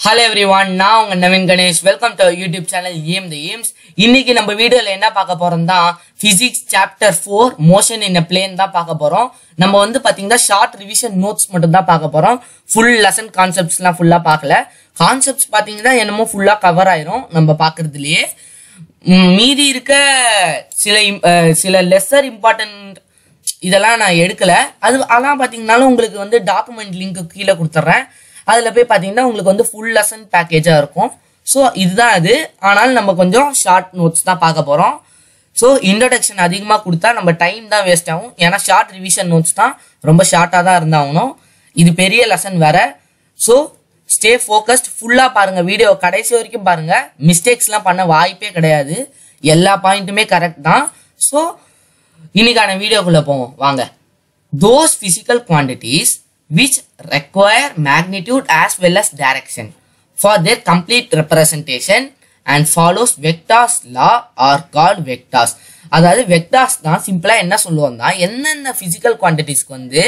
Hello every everyone நான் உங்க Naveen Ganesh welcome to YouTube channel aim the aims இன்னைக்கு நம்ம வீடியோல என்ன பார்க்க போறோம் தான் physics chapter four motion in plane தான் பார்க்க போறோம் நம்ம வந்து பாத்தீங்கன்னா ஷார்ட் ரிவிஷன் நோட்ஸ் மட்டும் தான் பார்க்க போறோம் ஃபுல் லெசன் கான்செப்ட்ஸ்லாம் ஃபுல்லா பார்க்கல கான்செப்ட்ஸ் பாத்தீங்கன்னா என்னமோ ஃபுல்லா கவர் ஆயிரும் நம்ம பார்க்கறதுலயே ம், மீதி இருக்க சில im- அஹ், சில லெஸ்ஸர் இம்பார்ட்டன்ட் இதெல்லாம் நான் எடுக்கல அது அதான் பார்த்தீங்கன்னாலும் உங்களுக்கு வந்து டாக்குமெண்ட் லிங்க் கீழே கொடுத்துட்றேன் அதில் போய் பார்த்தீங்கன்னா உங்களுக்கு வந்து ஃபுல் லெசன் பேக்கேஜாக இருக்கும் ஸோ இதுதான் அது ஆனாலும் நம்ம கொஞ்சம் ஷார்ட் நோட்ஸ் தான் பார்க்க போகிறோம் ஸோ இன்ட்ரடக்ஷன் அதிகமாக கொடுத்தா நம்ம டைம் தான் வேஸ்ட் ஆகும் ஏன்னா ஷார்ட் ரிவிஷன் நோட்ஸ் தான் ரொம்ப ஷார்ட்டாக தான் இருந்தாகணும் இது பெரிய லெசன் வேற ஸோ ஸ்டே ஃபோக்கஸ்ட் ஃபுல்லாக பாருங்கள் வீடியோ கடைசி வரைக்கும் பாருங்கள் மிஸ்டேக்ஸ்லாம் பண்ண வாய்ப்பே கிடையாது எல்லா பாயிண்ட்டுமே கரெக்ட் தான் ஸோ இன்னைக்கான வீடியோக்குள்ள போவோம் வாங்க those physical quantities which require magnitude as well as direction for their complete representation and follows vectors law are called vectors அதாவது வெக்டார்ஸ் தான் சிம்பிளா என்ன சொல்லுவோம்னா என்னென்ன பிசிக்கல் குவான்டிட்டிஸ்க்கு வந்து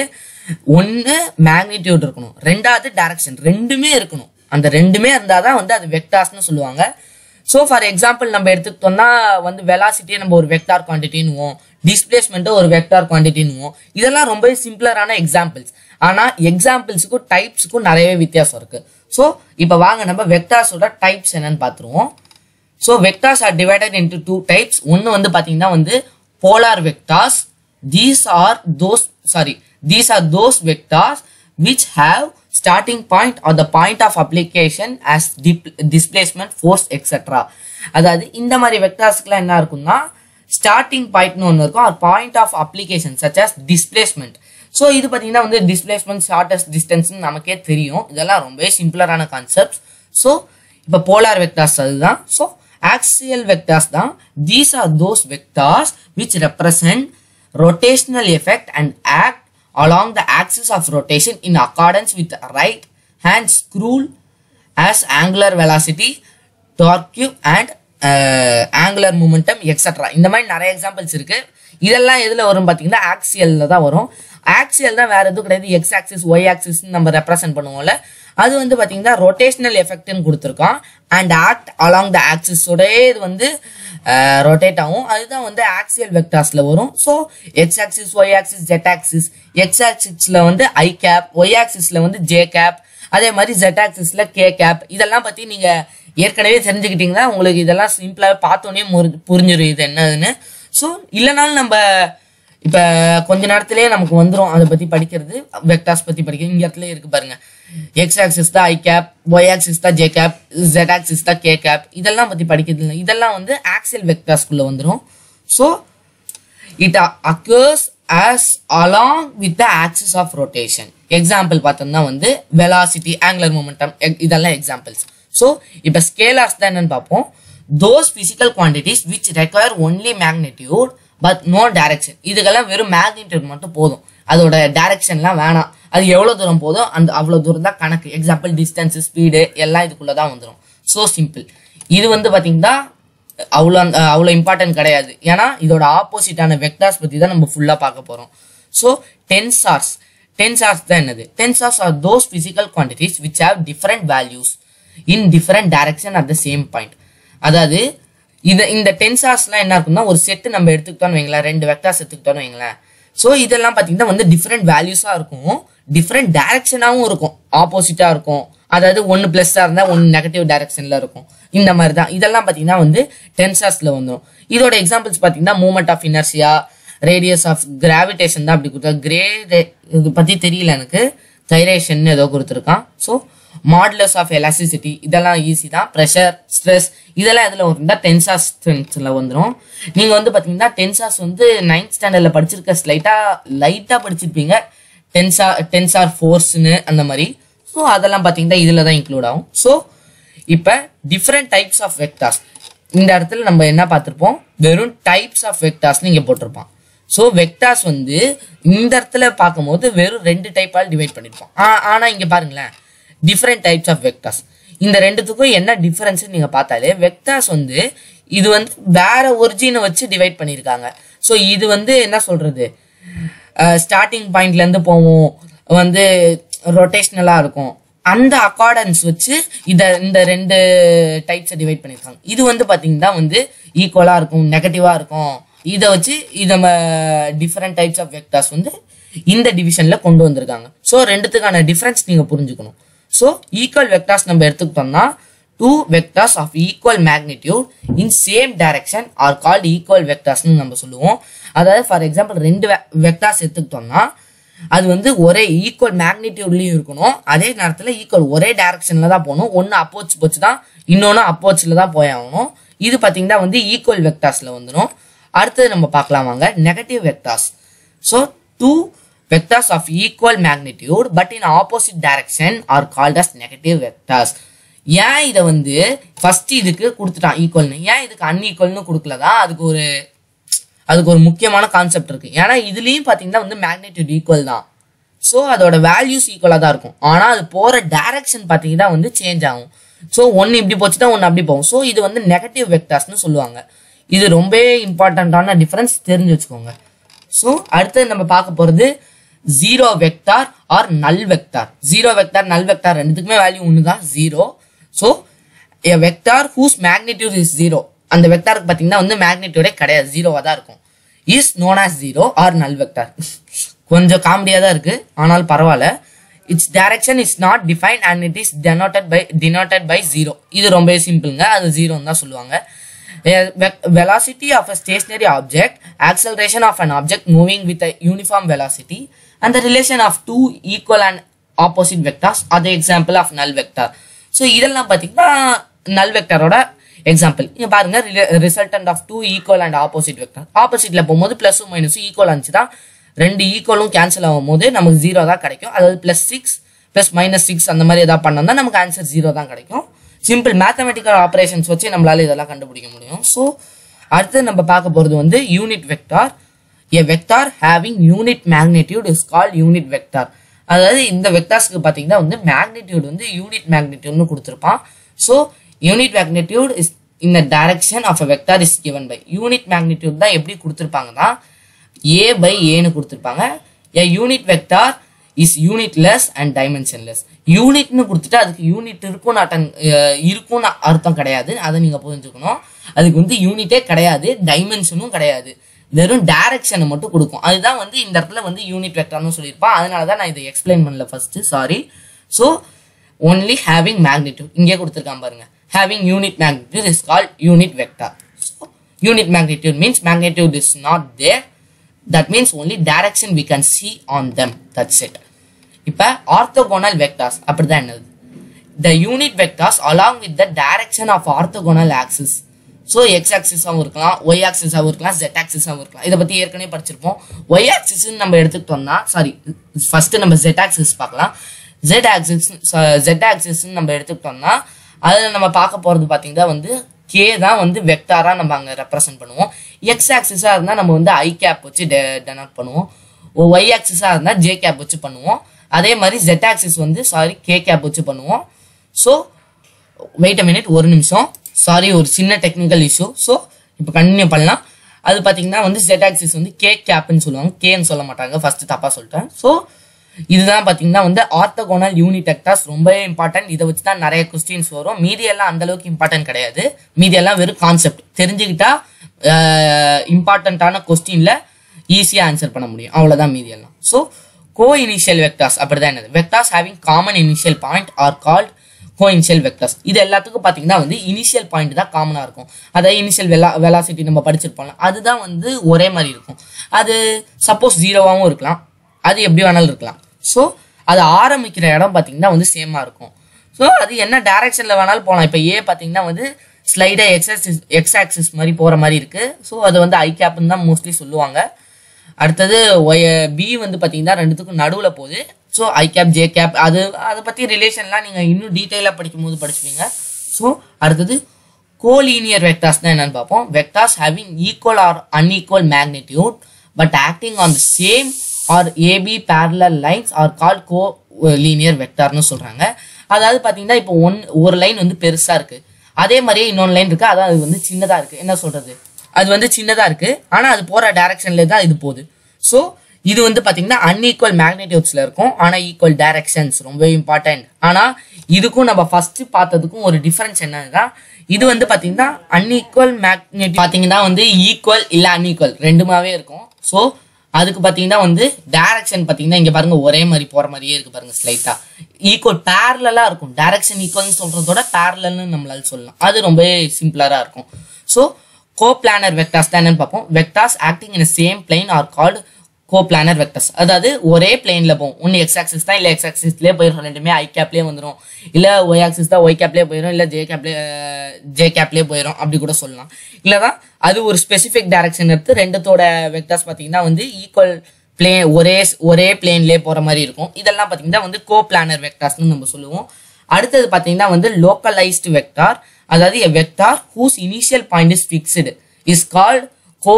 ஒன்று மேக்னிடியூட் இருக்கணும் ரெண்டாவது டைரக்ஷன் ரெண்டுமே இருக்கணும் அந்த ரெண்டுமே இருந்தால் தான் வந்து அது வெக்டார்ஸ்னு சொல்லுவாங்க ஸோ ஃபார் எக்ஸாம்பிள் நம்ம எடுத்துக்கிட்டோம்னா வந்து வெலாசிட்டியை நம்ம ஒரு வெக்டார் குவான்டிட்டின்னுவோம் டிஸ்பிளேஸ்மெண்ட்டை ஒரு வெக்டார் குவான்டிட்டின்னுவோம் இதெல்லாம் ரொம்ப சிம்பிளரான எக்ஸாம்பிள்ஸ் ஆனால் எக்ஸாம்பிள்ஸுக்கும் டைப்ஸுக்கும் நிறையவே வித்தியாசம் இருக்கு ஸோ இப்போ வாங்க நம்ம வெக்டார்ஸோட டைப்ஸ் என்னன்னு பார்த்துருவோம் so vectors are divided into two types ஒன்று வந்து பார்த்தீங்கன்னா வந்து polar vectors these are those sorry these are those vectors which have starting point or the point of application as displacement force etcetera அதாவது இந்த மாதிரி வெக்டார்ஸ்க்குலாம் என்ன இருக்கும்னா ஸ்டார்டிங் பாயிண்ட்னு ஒன்று இருக்கும் or point of application such as displacement so இது பார்த்தீங்கன்னா வந்து டிஸ்பிளேஸ்மெண்ட் ஷார்டஸ்ட் டிஸ்டன்ஸ்னு நமக்கே தெரியும் இதெல்லாம் ரொம்பவே சிம்பிளரான கான்செப்ட்ஸ் ஸோ இப்போ போலார் வெக்டார்ஸ் அதுதான் ஸோ ஆக்சியல் வெக்டார்ஸ் தான் these are those vectors which represent rotational effect and act along the axis of rotation in accordance with right hand screw as angular velocity torque and uh, angular momentum etc இந்த மாதிரி நிறைய examples இருக்கு இதெல்லாம் எதுல வரும் பாத்தீங்கன்னா ஆக்சியல்ல தான் வரும் ஆக்சியல் தான் வேற எதுவும் கிடையாது எக்ஸ் ஆக்சிஸ் ஒய் ஆக்சிஸ் நம்ம ரெப்ரசென்ட் பண்ணுவோம்ல அது வந்து பாத்தீங்கன்னா ரொட்டேஷனல் எஃபெக்ட்னு கொடுத்துருக்கோம் அண்ட் ஆக்ட் அலாங் த ஆக்சிஸோட இது வந்து ரொட்டேட் ஆகும் அதுதான் வந்து ஆக்சியல் வெக்டார்ஸ்ல வரும் so X axis Y axis Z axis X ஆக்சிஸ்ல வந்து ஐ கேப் ஒய் ஆக்சிஸ்ல வந்து ஜே கேப் அதே மாதிரி ஜெட் ஆக்சிஸ்ல கே கேப் இதெல்லாம் பத்தி நீங்க ஏற்கனவே தெரிஞ்சுக்கிட்டீங்கன்னா உங்களுக்கு இதெல்லாம் சிம்பிளாக பார்த்தோன்னே புரிஞ்சிடும் இது என்னதுன்னு ஸோ இல்லைனாலும் நம்ம இப்போ கொஞ்ச நேரத்திலேயே நமக்கு வந்துடும் அதை பற்றி படிக்கிறது வெக்டார்ஸ் பற்றி படிக்கிறது இங்க இடத்துல இருக்கு பாருங்க எக்ஸ் ஆக்சிஸ் தான் ஐ கேப் ஒய் ஆக்சிஸ் தான் ஜே கேப் ஜெட் ஆக்சிஸ் தான் கே கேப் இதெல்லாம் பற்றி படிக்கிறது இல்லை இதெல்லாம் வந்து ஆக்சியல் வெக்டார்ஸ்குள்ளே வந்துடும் so it occurs as along with the axis of rotation example பார்த்தோம்னா வந்து வெலாசிட்டி angular momentum எ- இதெல்லாம் எக்ஸாம்பிள்ஸ் ஸோ இப்போ ஸ்கேலார்ஸ் தான் என்னன்னு பார்ப்போம் those physical quantities which require only magnitude but no direction இதுக்கெல்லாம் வெறும் magnitude மட்டும் போதும் அதோட டைரக்ஷன்லாம் வேணாம் அது எவ்வளோ தூரம் போதும் அந்த அவ்வளோ தூரம் தான் கணக்கு எக்ஸாம்பிள் டிஸ்டன்ஸ் ஸ்பீடு எல்லாம் இதுக்குள்ளே தான் வந்துடும் ஸோ சிம்பிள் இது வந்து பார்த்தீங்கன்னா அவ்வளோ அந்த- அவ்வளோ இம்பார்ட்டன்ட் கிடையாது ஏன்னா இதோட ஆப்போசிட்டான வெக்டார்ஸ் பற்றி தான் நம்ம ஃபுல்லாக பார்க்க போகிறோம் ஸோ டென்சார்ஸ் டென்சார்ஸ் தான் என்னது tensors are those physical quantities which have different values in different direction at the same point அதாவது இது இந்த டென்சார்ஸ்லாம் என்ன இருக்கும்னா ஒரு செட்டு நம்ம எடுத்துக்கிட்டோம்னு வைங்களேன் ரெண்டு வெக்டார்ஸ் எடுத்துக்கிட்டோம்னு வைங்களேன் ஸோ இதெல்லாம் பார்த்தீங்கன்னா வந்து டிஃப்ரெண்ட் வேல்யூஸாக இருக்கும் டிஃப்ரெண்ட் டைரக்ஷனாகவும் இருக்கும் ஆப்போசிட்டாக இருக்கும் அதாவது ஒன்று ப்ளஸ்ஸாக இருந்தால் ஒன்று நெகட்டிவ் டைரக்ஷனில் இருக்கும் இந்த மாதிரி தான் இதெல்லாம் பார்த்தீங்கன்னா வந்து டென்சார்ஸில் வந்துடும் இதோட எக்ஸாம்பிள்ஸ் பார்த்தீங்கன்னா moment of inertia radius of gravitation தான் அப்படி கொடுத்தா கிரே இது பற்றி தெரியல எனக்கு கைரேஷன் ஏதோ கொடுத்துருக்கான் ஸோ மாடுலஸ் ஆஃப் எலாஸ்டிசிட்டி இதெல்லாம் ஈஸி தான் ப்ரெஷர் ஸ்ட்ரெஸ் இதெல்லாம் இதில் வந்தால் டென்சாஸ் ஸ்ட்ரென்த்ஸில் வந்துடும் நீங்கள் வந்து பார்த்தீங்கன்னா டென்சாஸ் வந்து நைன்த் ஸ்டாண்டர்டில் படிச்சிருக்க ஸ்லைட்டாக லைட்டாக படிச்சிருப்பீங்க டென்சா டென்சார் ஃபோர்ஸ்னு அந்த மாதிரி ஸோ அதெல்லாம் பார்த்தீங்கன்னா இதில் தான் இன்க்ளூட் ஆகும் ஸோ இப்போ டிஃப்ரெண்ட் டைப்ஸ் ஆஃப் வெக்டார்ஸ் இந்த இடத்துல நம்ம என்ன பார்த்துருப்போம் வெறும் டைப்ஸ் ஆஃப் வெக்டார்ஸ்னு இங்கே போட்டிருப்பான் ஸோ வெக்டார்ஸ் வந்து இந்த இடத்துல பார்க்கும்போது வெறும் ரெண்டு டைப்பால் டிவைட் பண்ணியிருப்போம் ஆ- ஆனா இங்கே பாருங்களேன் டிஃப்ரெண்ட் டைப்ஸ் ஆஃப் வெக்டார்ஸ் இந்த ரெண்டுத்துக்கும் என்ன டிஃபரன்ஸ் நீங்க பார்த்தாலே வெக்டார்ஸ் வந்து இது வந்து வேற ஒரிஜினை வச்சு டிவைட் பண்ணியிருக்காங்க ஸோ இது வந்து என்ன சொல்றது ஸ்டார்டிங் பாயிண்ட்ல இருந்து போவோம் வந்து ரொட்டேஷ்னலா இருக்கும் அந்த அக்கார்டன்ஸ் வச்சு இத இந்த ரெண்டு டைப்ஸை டிவைட் பண்ணியிருக்காங்க இது வந்து பாத்தீங்கன்னா வந்து ஈக்குவலா இருக்கும் நெகட்டிவா இருக்கும் இதை வச்சு இது நம்ம டிஃப்ரெண்ட் டைப்ஸ் ஆஃப் வெக்டார்ஸ் வந்து இந்த டிவிஷன்ல கொண்டு வந்திருக்காங்க ஸோ ரெண்டுத்துக்கான டிஃபரன்ஸ் நீங்க புரிஞ்சுக்கணும் ஸோ ஈக்குவல் வெக்டார்ஸ் நம்ம எடுத்துக்கிட்டோம்னா two vectors of equal magnitude in same direction are called equal வெக்டார்ஸ்னு நம்ம சொல்லுவோம் அதாவது ஃபார் எக்ஸாம்பிள் ரெண்டு வெக்டார்ஸ் எடுத்துக்கிட்டோம்னா அது வந்து ஒரே ஈக்குவல் மேக்னிடியூட்லயும் இருக்கணும் அதே நேரத்தில் ஈக்குவல் ஒரே டைரக்ஷன்ல தான் போகணும் ஒன்று அப்போச் போச்சு தான் இன்னொன்று அப்போச்சில் தான் போய் ஆகணும் இது பார்த்தீங்கன்னா வந்து ஈக்குவல் வெக்டார்ஸ்ல வந்துடும் அடுத்தது நம்ம பார்க்கலாம் வாங்க negative vectors so two vectors of equal magnitude but in opposite direction are called as negative vectors ஏன் இதை வந்து ஃபர்ஸ்ட் இதுக்கு கொடுத்துட்டான் ஈக்குவல்னு ஏன் இதுக்கு அன்ஈக்குவல்னு கொடுக்கலதான் அதுக்கு ஒரு அதுக்கு ஒரு முக்கியமான கான்செப்ட் இருக்கு ஏன்னா இதுலயும் பாத்தீங்கன்னா வந்து மேக்னெட்டியூட் ஈக்குவல் தான் ஸோ அதோட வேல்யூஸ் ஈக்குவலாக தான் இருக்கும் ஆனால் அது போகிற டைரக்ஷன் பார்த்தீங்கன்னா வந்து சேஞ்ச் ஆகும் ஸோ ஒன்று இப்படி போச்சுன்னா ஒன்று அப்படி போகும் ஸோ இது வந்து நெகட்டிவ் வெக்டார்ஸ்னு சொல்லுவாங்க இது ரொம்ப இம்பார்ட்டண்ட்டான டிஃபரன்ஸ் தெரிஞ்சு வச்சுக்கோங்க ஸோ அடுத்தது நம்ம பார்க்க போகிறது zero vector or null vector zero vector null vector ரெண்டுத்துக்குமே வேல்யூ ஒன்று தான் zero so a vector whose magnitude is zero அந்த வெக்டாருக்கு பார்த்தீங்கன்னா வந்து மேக்னிடியூடே கிடையாது ஜீரோவாக தான் இருக்கும் is known as zero or null vector கொஞ்சம் காமெடியாக தான் இருக்கு ஆனால் பரவாயில்ல its direction is not define and it is denoted by denoted by zero இது ரொம்ப சிம்பிளுங்க அது ஜீரோன்னு தான் சொல்லுவாங்க A ve- velocity of a stationary object, acceleration of an object moving with a uniform velocity, and the relation of two equal and opposite vectors are the example of null vector. So இதெல்லாம் பார்த்தீங்கன்னா null வெக்டரோட example இங்க பாருங்க resultant of two equal and opposite vector ஆப்போசிட்ல போகும்போது பிளஸும் மைனஸும் equal இருந்துச்சுன்னா ரெண்டு ஈக்குவலும் கேன்சல் ஆகும்போது நமக்கு ஜீரோ தான் கிடைக்கும் அதாவது plus six plus minus six அந்த மாதிரி ஏதாவது பண்ணோம்னா நமக்கு ஆன்சர் ஜீரோ தான் கிடைக்கும் சிம்பிள் மேத்தமெட்டிக்கல் ஆப்ரேஷன்ஸ் வச்சு நம்மளால இதெல்லாம் கண்டுபிடிக்க முடியும் ஸோ அடுத்து நம்ம பார்க்க போகிறது வந்து unit vector a vector having unit magnitude is called unit vector அதாவது இந்த வெக்டார்ஸ்க்கு பார்த்தீங்கன்னா வந்து மேக்னிடியூட் வந்து யூனிட் மேக்னிடியூட்னு கொடுத்துருப்பான் ஸோ யூனிட் மேக்னிடியூட் இஸ் இந்த direction of a vector is given by unit magnitude தான் எப்படி கொடுத்துருப்பாங்கன்னா ஏ பை ஏன்னு கொடுத்துருப்பாங்க a unit vector is unitless and dimensionless யூனிட்னு கொடுத்துட்டு அதுக்கு யூனிட் இருக்கும் அட்டன் இருக்கும்னு அர்த்தம் கிடையாது அதை நீங்க புரிஞ்சுக்கணும் அதுக்கு வந்து யூனிட்டே கிடையாது டைமென்ஷனும் கிடையாது வெறும் டைரக்ஷனை மட்டும் கொடுக்கும் அதுதான் வந்து இந்த இடத்துல வந்து யூனிட் வெக்டார்னு சொல்லியிருப்பான் அதனால தான் நான் இதை எக்ஸ்பிளைன் பண்ணல first sorry so only having magnitude இங்கே கொடுத்துருக்கான் பாருங்க having unit magnitude is called unit vector so unit magnitude means magnitude is not there that means only direction we can see on them that's it இப்போ orthogonal vectors அப்படிதான் என்னது the unit vectors along with the direction of orthogonal axis so X ஆக்சிஸாகவும் இருக்கலாம் Y ஆக்சிஸாகவும் இருக்கலாம் jet ஆக்சிஸாகவும் இருக்கலாம் இதை பற்றி ஏற்கனவே படிச்சிருப்போம் ஒய் ஆக்சிஸ்ன்னு நம்ம எடுத்துக்கிட்டோம்னா சாரி ஃபர்ஸ்ட் நம்ம ஜெட் ஆக்சிஸ் பார்க்கலாம் ஜெட் ஆக்சிஸ் ஜெட் ஆக்சிஸ்ன்னு நம்ம எடுத்துக்கிட்டோம்னா அதில் நம்ம பார்க்க போகிறது பார்த்தீங்கன்னா வந்து கே தான் வந்து வெக்டாராக நம்ம அங்கே ரெப்ரசென்ட் பண்ணுவோம் எக்ஸ் ஆக்சிஸாக இருந்தால் நம்ம வந்து ஐ கேப் வச்சு டெனோட் பண்ணுவோம் ஒய் ஆக்சிஸாக இருந்தால் ஜே கேப் வச்சு பண்ணுவோம் அதே மாதிரி ஜெட் ஆக்சிஸ் வந்து சாரி கே கேப் வச்சு பண்ணுவோம் ஸோ வெயிட் அ மினிட் ஒரு நிமிஷம் சாரி ஒரு சின்ன டெக்னிக்கல் இஷ்யூ ஸோ இப்போ கண்டினியூ பண்ணலாம் அது பார்த்தீங்கன்னா வந்து ஜெட் ஆக்சிஸ் வந்து கே கேப்னு சொல்லுவாங்க கேன்னு சொல்ல மாட்டாங்க ஃபர்ஸ்ட் தப்பாக சொல்லிட்டேன் ஸோ இதுதான் பார்த்தீங்கன்னா வந்து ஆர்த்தகோனல் யூனிட் வெக்டார்ஸ் ரொம்ப இம்பார்ட்டன்ட் இதை வச்சு தான் நிறைய கொஸ்டின்ஸ் வரும் மீதி எல்லாம் அந்த அளவுக்கு இம்பார்ட்டன்ட் கிடையாது மீதி எல்லாம் வெறும் கான்செப்ட் தெரிஞ்சுக்கிட்டா இம்பார்ட்டண்ட்டான கொஸ்டின்ல ஈஸியாக ஆன்சர் பண்ண முடியும் அவ்வளோதான் மீதி எல்லாம் ஸோ கோ இனிஷியல் வெக்டார்ஸ் அப்படிதான் என்னது vectors having common initial point are called coinitial vectors இது எல்லாத்துக்கும் பார்த்தீங்கன்னா வந்து இனிஷியல் பாயிண்ட் தான் காமனாக இருக்கும் அதாவது இனிஷியல் வெலா வெலாசிட்டி நம்ம படிச்சிருப்போம்ல அதுதான் வந்து ஒரே மாதிரி இருக்கும் அது சப்போஸ் ஜீரோவாகவும் இருக்கலாம் அது எப்படி வேணாலும் இருக்கலாம் ஸோ அது ஆரம்பிக்கிற இடம் பார்த்தீங்கன்னா வந்து சேமாக இருக்கும் ஸோ அது என்ன டைரக்ஷனில் வேணாலும் போகலாம் இப்போ ஏ பார்த்தீங்கன்னா வந்து ஸ்லைடாக எக்ஸ் ஆக்சிஸ் எக்ஸ் ஆக்சிஸ் மாதிரி போகிற மாதிரி இருக்குது ஸோ அது வந்து ஐ கேப்னு தான் மோஸ்ட்லி சொல்லுவாங்க அடுத்தது ஒய் பி வந்து பார்த்தீங்கன்னா ரெண்டுத்துக்கும் நடுவில் போகுது so I cap J cap அது அதை பற்றி ரிலேஷன்லாம் நீங்கள் இன்னும் டீட்டெயிலாக படிக்கும்போது படிச்சுப்பீங்க ஸோ அடுத்தது கோலீனியர் வெக்டார்ஸ் தான் என்னன்னு பார்ப்போம் vectors having equal or unequal magnitude but acting on the same or AB parallel lines are call collinear வெக்டார்னு சொல்கிறாங்க அதாவது பார்த்தீங்கன்னா இப்போ ஒன் ஒரு லைன் வந்து பெருசாக இருக்குது அதே மாதிரியே இன்னொன்று லைன் இருக்குது அதான் அது வந்து சின்னதாக இருக்குது என்ன சொல்கிறது அது வந்து சின்னதாக இருக்குது ஆனால் அது போகிற டைரக்ஷன்ல தான் இது போகுது ஸோ இது வந்து பாத்தீங்கன்னா அன்ஈக்குவல் மேக்னெட்டியூட்ஸ்ல இருக்கும் ஆனா ஈக்குவல் டைரக்ஷன்ஸ் ரொம்ப இம்பார்ட்டன்ட் ஆனா இதுக்கும் நம்ம ஃபர்ஸ்ட் பார்த்ததுக்கும் ஒரு டிஃபரன்ஸ் என்னன்னா இது வந்து பாத்தீங்கன்னா அன்ஈக்குவல் மேக்னெட் பாத்தீங்கன்னா வந்து ஈக்குவல் இல்ல அன்ஈக்குவல் ரெண்டுமாவே இருக்கும் ஸோ அதுக்கு பாத்தீங்கன்னா வந்து டைரக்ஷன் பாத்தீங்கன்னா இங்க பாருங்க ஒரே மாதிரி போற மாதிரியே இருக்கு பாருங்க ஸ்லைட்டா ஈக்குவல் பேரலா இருக்கும் டைரக்ஷன் ஈக்குவல்னு சொல்றதோட பேரலல்னு நம்மளால சொல்லலாம் அது ரொம்ப சிம்பிளரா இருக்கும் ஸோ கோபிளானர் வெக்டார்ஸ் தான் என்னன்னு பார்ப்போம் vectors acting in same plane are called coplanar vectors அதாவது ஒரே பிளேன்ல போகும் ஒன்று எக்ஸ் ஆக்சிஸ் தான் இல்லை எக்ஸ் ஆக்சிஸ்லேயே போயிடும் ரெண்டுமே ஐ கேப்லேயே வந்துடும் இல்லை ஒய் ஆக்சிஸ் தான் ஒய் கேப்லேயே போயிடும் இல்லை ஜே கேப்லேயே ஜே கேப்லேயே போயிடும் அப்படி கூட சொல்லலாம் இல்லைதான் அது ஒரு ஸ்பெசிஃபிக் டைரக்ஷன் எடுத்து ரெண்டுத்தோட வெக்டர்ஸ் பார்த்தீங்கன்னா வந்து ஈக்குவல் பிளே ஒரே ஒரே பிளேன்லேயே போகிற மாதிரி இருக்கும் இதெல்லாம் பார்த்தீங்கன்னா வந்து கோ பிளானர் வெக்டார்ஸ்னு நம்ம சொல்லுவோம் அடுத்தது பார்த்தீங்கன்னா வந்து லோக்கலைஸ்டு வெக்டார் அதாவது a vector whose initial point is fixed is called co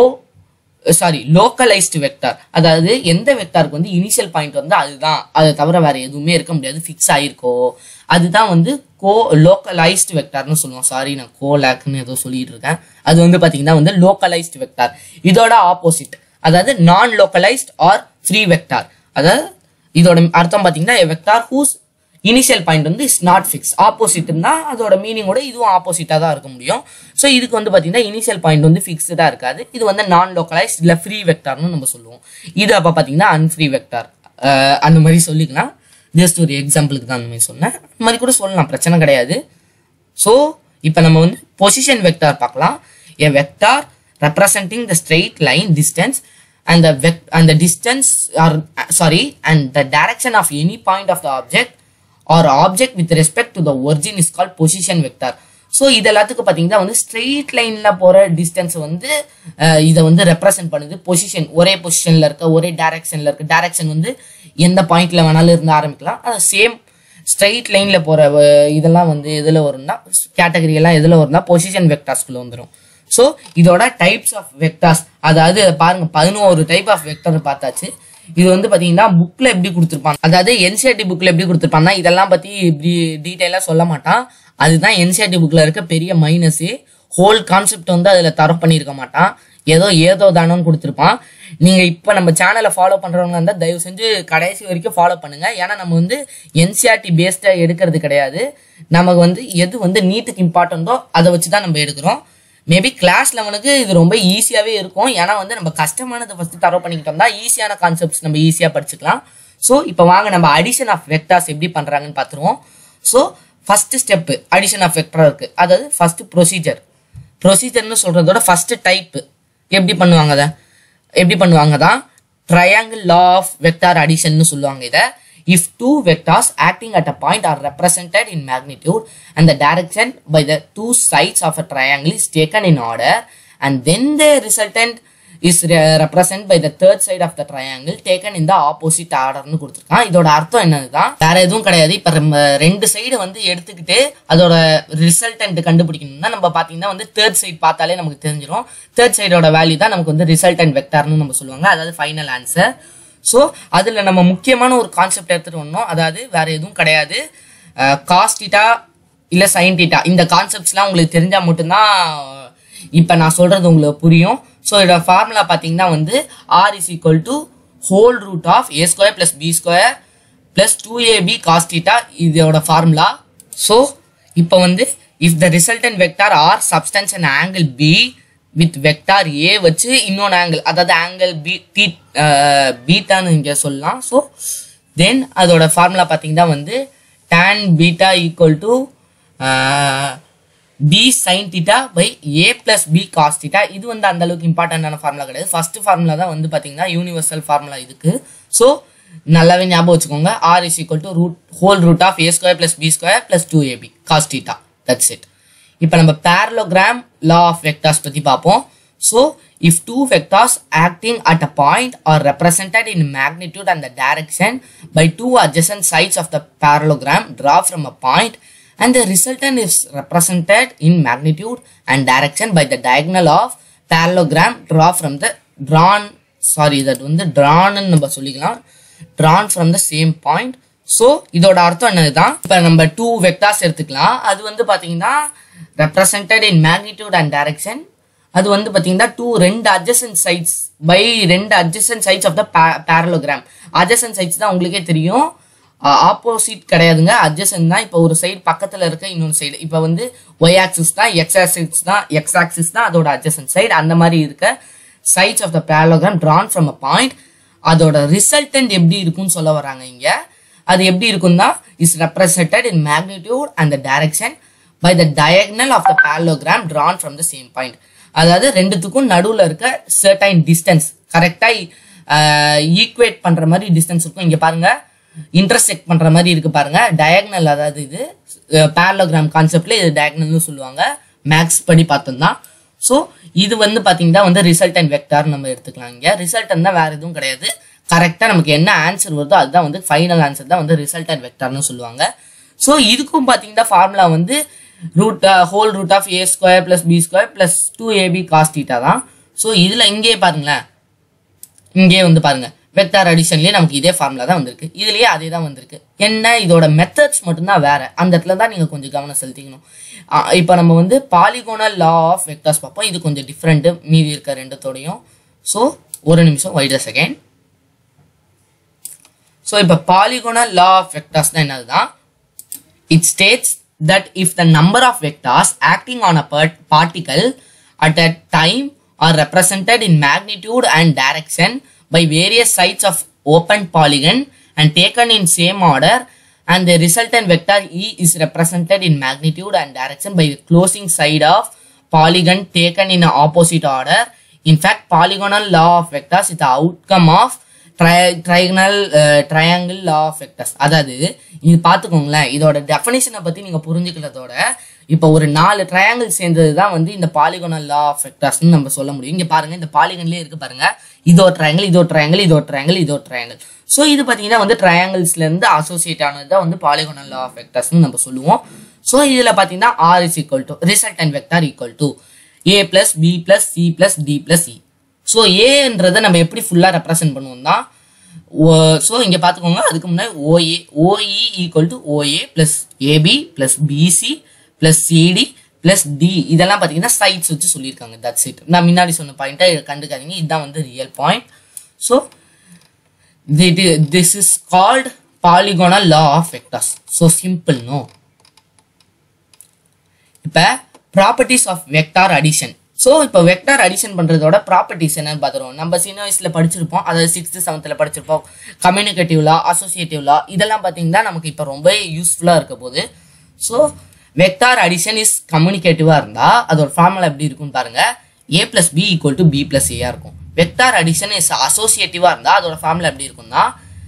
sorry localised vector அதாவது எந்த வெக்டாருக்கு வந்து இனிஷியல் பாயிண்ட் வந்து அதுதான் அதை தவிர வேற எதுவுமே இருக்க முடியாது ஃபிக்ஸ் ஆயிருக்கோ அதுதான் வந்து கோ லோக்கலைஸ்டு வெக்டார்னு சொல்லுவோம் சாரி நான் கோலாக்னு ஏதோ சொல்லிட்டு இருக்கேன் அது வந்து பாத்தீங்கன்னா வந்து லோக்கலைஸ்டு வெக்டார் இதோட ஆப்போசிட் அதாவது நான் லோக்கலைஸ்ட் ஆர் ஃப்ரீ வெக்டார் அதாவது இதோட அர்த்தம் பாத்தீங்கன்னா வெக்டார் ஹூஸ் இனிஷியல் பாயிண்ட் வந்து இஸ் நாட் ஃபிக்ஸ் ஆப்போசிட்னா அதோட மீனிங்கோட இதுவும் ஆப்போசிட்டாக தான் இருக்க முடியும் ஸோ இதுக்கு வந்து பார்த்தீங்கன்னா இனிஷியல் பாயிண்ட் வந்து ஃபிக்ஸ்டாக இருக்காது இது வந்து நான் லோக்கலைஸ் இல்லை ஃப்ரீ வெக்டார்னு நம்ம சொல்லுவோம் இது அப்போ பார்த்தீங்கன்னா அன்ஃப்ரீ வெக்டார் அந்த மாதிரி சொல்லிக்கலாம் ஜஸ்ட் ஒரு எக்ஸாம்பிளுக்கு தான் அந்த மாதிரி சொன்னேன் அந்த மாதிரி கூட சொல்லலாம் பிரச்சனை கிடையாது ஸோ இப்போ நம்ம வந்து பொசிஷன் வெக்டார் பார்க்கலாம் a vector representing the straight line distance and the vec- and the distance or uh, sorry and the direction of any point of the object or object with respect to the origin is called position vector so இது எல்லாத்துக்கும் பார்த்தீங்கன்னா வந்து straight லைனில் போகிற distance வந்து அஹ், இதை வந்து represent பண்ணுது பொசிஷன் ஒரே பொசிஷனில் இருக்க ஒரே டைரக்ஷனில் இருக்க டைரக்ஷன் வந்து எந்த பாயிண்ட்ல வேணாலும் இருந்து ஆரம்பிக்கலாம் அது சேம் ஸ்ட்ரெயிட் லைனில் போகிற இதெல்லாம் வந்து எதில் வரும்னா கேட்டகரி எல்லாம் எதில் வரும்னா பொசிஷன் வெக்டார்ஸ்குள்ளே வந்துடும் ஸோ இதோட டைப்ஸ் ஆஃப் வெக்டார்ஸ் அதாவது பாருங்க பதினோரு டைப் ஆஃப் வெக்டர் பார்த்தாச்சு இது வந்து பாத்தீங்கன்னா புக்ல எப்படி கொடுத்துருப்பாங்க அதாவது என்சிஆர்டி புக்ல எப்படி கொடுத்துருப்பாங்கன்னா இதெல்லாம் பத்தி இப்படி டீட்டெயிலா சொல்ல மாட்டான் அதுதான் என்சிஆர்டி புக்ல இருக்க பெரிய மைனஸ் ஹோல் கான்செப்ட் வந்து அதுல தரம் பண்ணியிருக்க மாட்டான் ஏதோ ஏதோ தானோன்னு கொடுத்துருப்பான் நீங்க இப்ப நம்ம சேனலை ஃபாலோ பண்றவங்க இருந்தா தயவு செஞ்சு கடைசி வரைக்கும் ஃபாலோ பண்ணுங்க ஏன்னா நம்ம வந்து என்சிஆர்டி பேஸ்டா எடுக்கிறது கிடையாது நமக்கு வந்து எது வந்து நீட்டுக்கு இம்பார்ட்டன்டோ அதை வச்சு தான் நம்ம எடுக்கிறோம் மேபி கிளாஸ் லெவலுக்கு இது ரொம்ப ஈஸியாகவே இருக்கும் ஏன்னா வந்து நம்ம கஷ்டமானதை ஃபஸ்ட்டு தரவு பண்ணிக்கிட்டோம்னா ஈஸியான கான்செப்ட்ஸ் நம்ம ஈஸியாக படிச்சுக்கலாம் ஸோ இப்போ வாங்க நம்ம அடிஷன் ஆஃப் வெக்டார்ஸ் எப்படி பண்ணுறாங்கன்னு பார்த்துருவோம் so first step addition of vector இருக்குது அதாவது ஃபஸ்ட்டு ப்ரொசீஜர் ப்ரொசீஜர்னு சொல்கிறதோட ஃபஸ்ட்டு டைப்பு எப்படி பண்ணுவாங்க அதை எப்படி பண்ணுவாங்க தான் ட்ரையாங்கிள் லா ஆஃப் வெக்டார் அடிஷன்னு சொல்லுவாங்க இதை if two vectors acting at a point are represented in magnitude and the direction by the two sides of a triangle is taken in order and then the resultant is represent by the third side of the triangle taken in the opposite ஆர்டர்னு கொடுத்துருக்கான் இதோட அர்த்தம் என்னதுதான் வேற எதுவும் கிடையாது இப்ப நம்ம ரெண்டு சைடு வந்து எடுத்துக்கிட்டு அதோட ரிசல்டன்ட் கண்டுபிடிக்கணும்னா நம்ம பாத்தீங்கன்னா வந்து தேர்ட் சைடு பார்த்தாலே நமக்கு தெரிஞ்சிடும் தேர்ட் சைடோட வேல்யூ தான் நமக்கு வந்து ரிசல்டன்ட் வெக்டார்னு நம்ம சொல்லுவாங்க அதாவது ஃபைனல் ஆன்சர் ஸோ அதில் நம்ம முக்கியமான ஒரு கான்செப்ட் எடுத்துட்டு வந்தோம் அதாவது வேற எதுவும் கிடையாது காஸ்டிட்டா இல்லை சைன் டீட்டா இந்த கான்செப்ட்ஸ்லாம் உங்களுக்கு தெரிஞ்சால் மட்டும்தான் இப்போ நான் சொல்றது உங்களுக்கு புரியும் ஸோ இதோட ஃபார்முலா பார்த்தீங்கன்னா வந்து R is equal to whole root of A square plus B square plus two AB cos theta இதோட ஃபார்முலா ஸோ இப்போ வந்து if the resultant vector R subtends and angle B with vector A வச்சு இன்னொன்று angle அதாவது angle B D பீட்டான்னு இங்கே சொல்லலாம் so then அதோட formula பார்த்தீங்கன்னா வந்து tan beta equal to B sin theta by A plus B cos theta இது வந்து அந்த அளவுக்கு இம்பார்ட்டன்டான ஃபார்முலா கிடையாது ஃபர்ஸ்ட் ஃபார்முலா தான் வந்து பார்த்தீங்கன்னா யூனிவர்சல் ஃபார்முலா இதுக்கு ஸோ நல்லாவே ஞாபகம் வச்சுக்கோங்க R is equal to root whole root of A square plus B square plus two AB cos theta that's it இப்போ நம்ம parallelogram law of vectors பத்தி பார்ப்போம் so if two vectors acting at a point are represented in magnitude and the direction by two adjacent sides of the parallelogram draw from a point and the resultant is represented in magnitude and direction by the diagonal of parallelogram draw from the drawn sorry that வந்து drawn ன்னு நம்ம சொல்லிக்கலாம் drawn from the same point so இதோட அர்த்தம் என்னதுதான் இப்போ நம்ம two vectors எடுத்துக்கலாம் அது வந்து பார்த்தீங்கன்னா represented in magnitude and direction அது வந்து பார்த்தீங்கன்னா டூ ரெண்டு அட்ஜசன்ட் சைட்ஸ் பை ரெண்டு adjacent sides of the parallelogram adjacent sides தான் உங்களுக்கே தெரியும் ஆப்போசிட் கிடையாதுங்க அட்ஜசன்ட் தான் இப்போ ஒரு சைடு பக்கத்தில் இருக்க இன்னொரு சைடு இப்போ வந்து ஒய் ஆக்சிஸ் தான் எக்ஸ் ஆக்சிஸ் தான் எக்ஸ் ஆக்சிஸ் தான் அதோட அட்ஜசன்ட் சைடு அந்த மாதிரி இருக்க sides of the parallelogram drawn from a point அதோட ரிசல்டன்ட் எப்படி இருக்கும்னு சொல்ல வராங்க இங்க அது எப்படி இருக்கும்னா is represented in magnitude and the direction by the diagonal of the parallelogram drawn from the same point அதாவது ரெண்டுத்துக்கும் நடுவுல இருக்க certain டிஸ்டன்ஸ் கரெக்டா ஈக்குவேட் பண்ற மாதிரி டிஸ்டன்ஸ் இருக்கும் இங்க பாருங்க இன்டர்செக்ட் பண்ற மாதிரி இருக்கு பாருங்க டயக்னல் அதாவது இது பேரலோகிராம் கான்செப்ட்ல இது டயக்னல்னு சொல்லுவாங்க மேக்ஸ் படி பார்த்தோம்னா ஸோ இது வந்து பாத்தீங்கன்னா வந்து ரிசல்ட் அண்ட் வெக்டார் நம்ம எடுத்துக்கலாம் இங்க ரிசல்ட் தான் வேற எதுவும் கிடையாது கரெக்டா நமக்கு என்ன ஆன்சர் வருதோ அதுதான் வந்து ஃபைனல் ஆன்சர் தான் வந்து ரிசல்ட் அண்ட் வெக்டார்னு சொல்லுவாங்க ஸோ இதுக்கும் பாத்தீங்கன்னா ஃபார்முலா வந்து root whole root of A square plus B square plus two AB cos theta தான் ஸோ இதுல இங்கேயே பாருங்களேன் இங்கே வந்து பாருங்க வெக்டார் அடிஷன்லயே நமக்கு இதே ஃபார்முலா தான் வந்திருக்கு இதுலயே அதே தான் வந்திருக்கு என்ன இதோட மெத்தட்ஸ் மட்டும்தான் வேற அந்த இடத்துல தான் நீங்க கொஞ்சம் கவனம் செலுத்திக்கணும் ஆஹ் இப்போ நம்ம வந்து பாலிகோனல் லா ஆஃப் வெக்டார்ஸ் பார்ப்போம் இது கொஞ்சம் டிஃப்ரெண்ட் மீதி இருக்க ரெண்டுத்தோடையும் ஸோ ஒரு நிமிஷம் வைட் செகண்ட் ஸோ இப்போ பாலிகோனல் லா ஆஃப் வெக்டார்ஸ் தான் என்னதுதான் it states that if the number of vectors acting on a part- particle at a time are represented in magnitude and direction by various sides of open polygon and taken in same order and the resultant vector E is represented in magnitude and direction by the closing side of polygon taken in a opposite order. In fact, polygonal law of vectors is the outcome of tri- trigonal uh, triangle law of vectors அதாவது இது பார்த்துக்கோங்களேன் இதோட டெஃபினேஷனை பத்தி நீங்க புரிஞ்சுக்கிறதோட இப்போ ஒரு நாலு triangle சேர்ந்தது தான் வந்து இந்த பாலிகோனல் லா ஆஃப் வெக்டர்ஸ்னு நம்ம சொல்ல முடியும் இங்க பாருங்க இந்த பாலிகன்லயே இருக்கு பாருங்க இதோ ட்ரையாங்கிள் இதோ ட்ரையாங்கிள் இதோ ட்ரையாங்கிள் இதோ ட்ரையாங்கிள் ஸோ இது பார்த்தீங்கன்னா வந்து ட்ரையாங்கிள்ஸ்ல இருந்து அசோசியேட் ஆனது தான் வந்து பாலிகோனல் லா ஆஃப் வெக்டர்ஸ்னு நம்ம சொல்லுவோம் ஸோ இதுல பார்த்தீங்கன்னா R is equal to resultant vector equal to A plus B plus C plus D plus E so ஏன்றதை நம்ம எப்படி ஃபுல்லாக ரெப்ரசென்ட் பண்ணுவோம்னா ஸோ இங்கே பார்த்துக்கோங்க அதுக்கு முன்னாடி OA OE equal to OA plus AB plus BC plus CD plus D இதெல்லாம் பார்த்தீங்கன்னா சைட்ஸ் வச்சு சொல்லியிருக்காங்க தட்ஸ் இட் நான் முன்னாடி சொன்ன பாயிண்ட்டை கண்டுக்காதீங்க இதுதான் வந்து real point so this is called polygonal law of vectors so simple no இப்போ properties of vector addition so இப்போ வெக்டார் அடிஷன் பண்ணுறதோட ப்ராப்பர்ட்டிஸ் என்னன்னு பார்த்துருவோம் நம்ம சின்ன வயசில் படிச்சிருப்போம் அதாவது சிக்ஸ்த்து செவன்த்தில் படிச்சிருப்போம் கம்யூனிகேட்டிவ் லா அசோசியேட்டிவ் லா இதெல்லாம் பார்த்தீங்கன்னா நமக்கு இப்போ ரொம்ப யூஸ்ஃபுல்லாக இருக்க போகுது ஸோ வெக்டார் அடிஷன் இஸ் கம்யூனிகேட்டிவாக இருந்தால் அதோட ஃபார்முலா எப்படி இருக்கும்னு பாருங்க A plus B equal to B plus ஏஆ இருக்கும் வெக்டார் அடிஷன் இஸ் அசோசியேட்டிவாக இருந்தால் அதோட ஃபார்முலா எப்படி இருக்கும்னா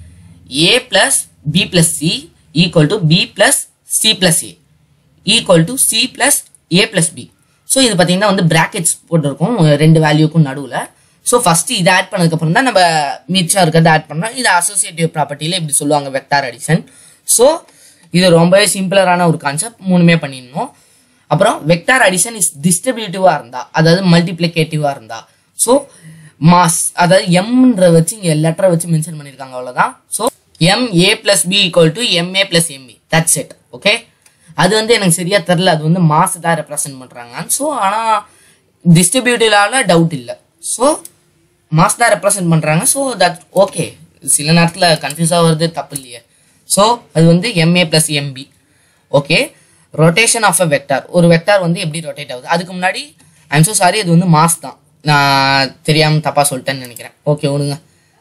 A plus B plus C equal to B plus C plus A equal to C plus A plus B so இது பார்த்தீங்கன்னா வந்து brackets போட்டிருக்கும் ரெண்டு வேல்யூக்கும் நடுவில் ஸோ ஃபர்ஸ்ட் இதை ஆட் பண்ணதுக்கப்புறம் தான் நம்ம மிச்சம் இருக்கிறத ஆட் பண்ணோம் இது அசோசியேட்டிவ் ப்ராப்பர்ட்டியில் இப்படி சொல்லுவாங்க வெக்டார் அடிஷன் ஸோ இது ரொம்பவே சிம்பிளரான ஒரு கான்செப்ட் மூணுமே பண்ணிடணும் அப்புறம் வெக்டார் அடிஷன் இஸ் டிஸ்ட்ரிபியூட்டிவாக இருந்தா அதாவது மல்டிப்ளிகேட்டிவாக இருந்தா ஸோ மாஸ் அதாவது எம்ன்ற வச்சு இங்கே லெட்டரை வச்சு மென்ஷன் பண்ணியிருக்காங்க அவ்வளோதான் so M A plus B equal to MA plus MB that's it okay அது வந்து எனக்கு சரியா தெரில அது வந்து மாஸ் தான் ரெப்ரசென்ட் பண்றாங்க ஸோ ஆனா டிஸ்ட்ரிபியூட்டிவ்லால டவுட் இல்லை ஸோ மாஸ் தான் ரெப்ரசென்ட் பண்றாங்க ஸோ தட் ஓகே சில நேரத்தில் கன்ஃபியூஸாக வருது தப்பு இல்லையே ஸோ அது வந்து MA plus MB okay rotation of a vector ஒரு வெக்டார் வந்து எப்படி ரொட்டேட் ஆகுது அதுக்கு முன்னாடி ஐம் ஸோ சாரி அது வந்து மாஸ் தான் நான் தெரியாமல் தப்பாக சொல்லிட்டேன்னு நினைக்கிறேன் ஓகே விடுங்க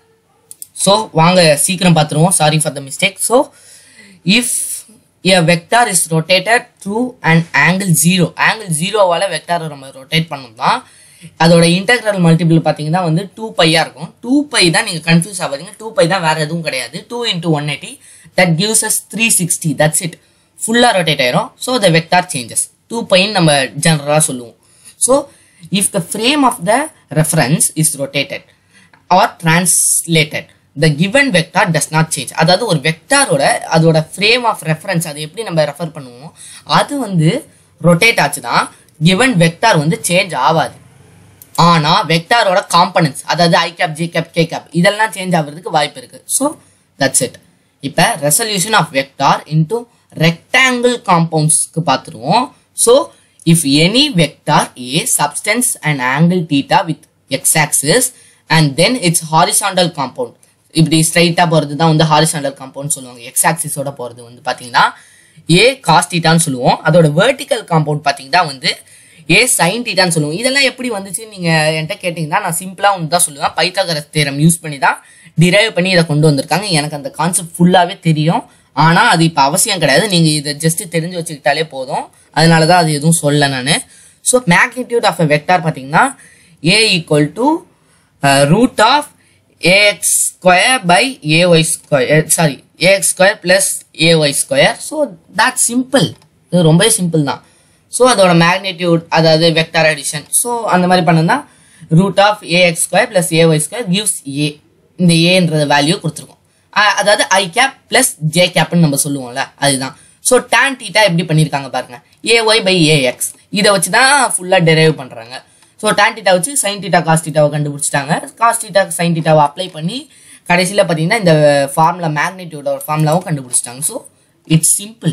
ஸோ வாங்க சீக்கிரம் பார்த்துருவோம் sorry for the mistake so if a vector is rotated through an angle zero angle ஜீரோவால் வெக்டாரை நம்ம ரொட்டேட் பண்ணோம்னா அதோட இன்டெக்ரல் மல்டிபிள் பார்த்தீங்கன்னா வந்து டூ பையாக இருக்கும் டூ பை தான் நீங்கள் கன்ஃபியூஸ் ஆகாதீங்க டூ பை தான் வேறு எதுவும் கிடையாது two into one eighty that gives us three sixty that's it ஃபுல்லாக ரொட்டேட் ஆயிரும் so the vector changes to பைன்னு நம்ம ஜெனரலாக சொல்லுவோம் so if the frame of the reference is rotated or translated the given vector does not change அதாவது ஒரு வெக்டாரோட அதோட frame of reference அதை எப்படி நம்ம ரெஃபர் பண்ணுவோம் அது வந்து ரொட்டேட் ஆச்சுன்னா கிவன் வெக்டார் வந்து சேஞ்ச் ஆகாது ஆனா வெக்டாரோட காம்பனன்ஸ் அதாவது I cap J cap K cap இதெல்லாம் சேஞ்ச் ஆகிறதுக்கு வாய்ப்பு இருக்கு ஸோ தட்ஸ் இட் இப்போ resolution of vector into rectangle காம்பவுண்ட்ஸ்க்கு பார்த்துருவோம் so if any vector a substance an angle theta with x-axis and then its horizontal compound இப்படி ஸ்ட்ரைட்டா போறது தான் வந்து ஹாரிசாண்டல் காம்பவுண்ட் சொல்லுவாங்க எக்ஸ் ஆக்சிஸோட போறது வந்து பாத்தீங்கன்னா ஏ காஸ் தீட்டான்னு சொல்லுவோம் அதோட வெர்டிக்கல் காம்பவுண்ட் பாத்தீங்கன்னா வந்து ஏ சைன் தீட்டான்னு சொல்லுவோம் இதெல்லாம் எப்படி வந்துச்சு நீங்க என்கிட்ட கேட்டீங்கன்னா நான் சிம்பிளா ஒன்று தான் சொல்லுவேன் பைத்தாகரஸ் தேரம் யூஸ் பண்ணி தான் டிரைவ் பண்ணி இதை கொண்டு வந்திருக்காங்க எனக்கு அந்த கான்செப்ட் ஃபுல்லாவே தெரியும் ஆனா அது இப்போ அவசியம் கிடையாது நீங்க இதை ஜஸ்ட் தெரிஞ்சு வச்சுக்கிட்டாலே போதும் அதனால தான் அது எதுவும் சொல்ல நான் so magnitude of a vector பார்த்தீங்கன்னா A equal to root of AX square by AY square sorry AX square plus AY square so that simple இது ரொம்பவே சிம்பிள் தான் ஸோ அதோட மேக்னிடியூட் அதாவது வெக்டார் அடிஷன் ஸோ அந்த மாதிரி பண்ணனா root of AX square plus AY square gives A இந்த ஏன்றது வேல்யூ கொடுத்துருக்கோம் அஹ் அதாவது ஐ கேப் பிளஸ் ஜே கேப்னு நம்ம சொல்லுவோம்ல அதுதான் ஸோ டேன் தீட்டா எப்படி பண்ணியிருக்காங்க பாருங்க ஏஒய் பை ஏஎக்ஸ் இதை வச்சு தான் ஃபுல்லாக டெரைவ் பண்ணுறாங்க ஸோ டேன் தீட்டா வச்சு சைன் தீட்டா காஸ் தீட்டாவை கண்டுபிடிச்சிட்டாங்க காஸ் தீட்டா சைன் தீட்டாவை அப்ளை பண்ணி கடைசியில் பார்த்தீங்கன்னா இந்த ஃபார்முலா மேக்னிடியூடோட ஃபார்முலாவும் கண்டுபிடிச்சிட்டாங்க ஸோ இட்ஸ் சிம்பிள்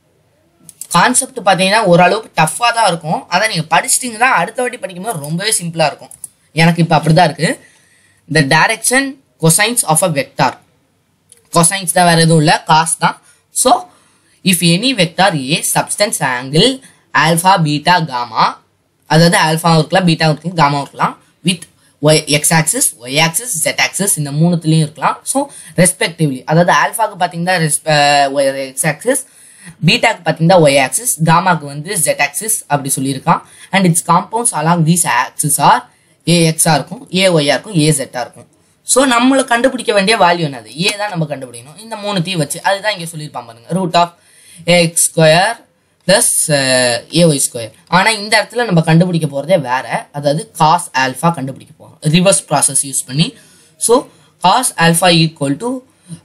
கான்செப்ட் பார்த்தீங்கன்னா ஓரளவுக்கு டஃப்பாக தான் இருக்கும் அதை நீங்கள் படிச்சிட்டிங்கன்னா அடுத்த வாட்டி படிக்கும்போது ரொம்பவே சிம்பிளாக இருக்கும் எனக்கு இப்போ அப்படி தான் இருக்குது the direction cosines of a vector cosines தான் வேற எதுவும் இல்லை காஸ் தான் so if any vector A subtends angle alpha beta gamma அதாவது ஆல்ஃபாவும் இருக்கலாம் பீட்டாவும் இருக்கலாம் காமாவும் இருக்கலாம் with Y X axis Y axis Z axis இந்த மூணுத்துலேயும் இருக்கலாம் ஸோ ரெஸ்பெக்டிவ்லி அதாவது ஆல்ஃபாக்கு பார்த்தீங்கன்னா எக்ஸ் ஆக்சிஸ் பீட்டாக்கு பார்த்தீங்கன்னா ஒய் ஆக்சிஸ் காமாக்கு வந்து ஜெட் ஆக்சிஸ் அப்படி சொல்லியிருக்கான் and its components along these axis are A எக்ஸாக இருக்கும் ஏ ஒய்யா இருக்கும் ஏ ஜெட்டாக இருக்கும் ஸோ நம்மளை கண்டுபிடிக்க வேண்டிய வேல்யூ என்னது ஏ தான் நம்ம கண்டுபிடிக்கணும் இந்த மூணுத்தையும் வச்சு அதுதான் இங்கே சொல்லியிருப்பான் பாருங்க root of X square plus AY square ஆனால் இந்த இடத்துல நம்ம கண்டுபிடிக்க போகிறதே வேற அதாவது காஸ் ஆல்ஃபா கண்டுபிடிக்க போகிறோம் ரிவர்ஸ் ப்ராசஸ் யூஸ் பண்ணி so cos alpha equal to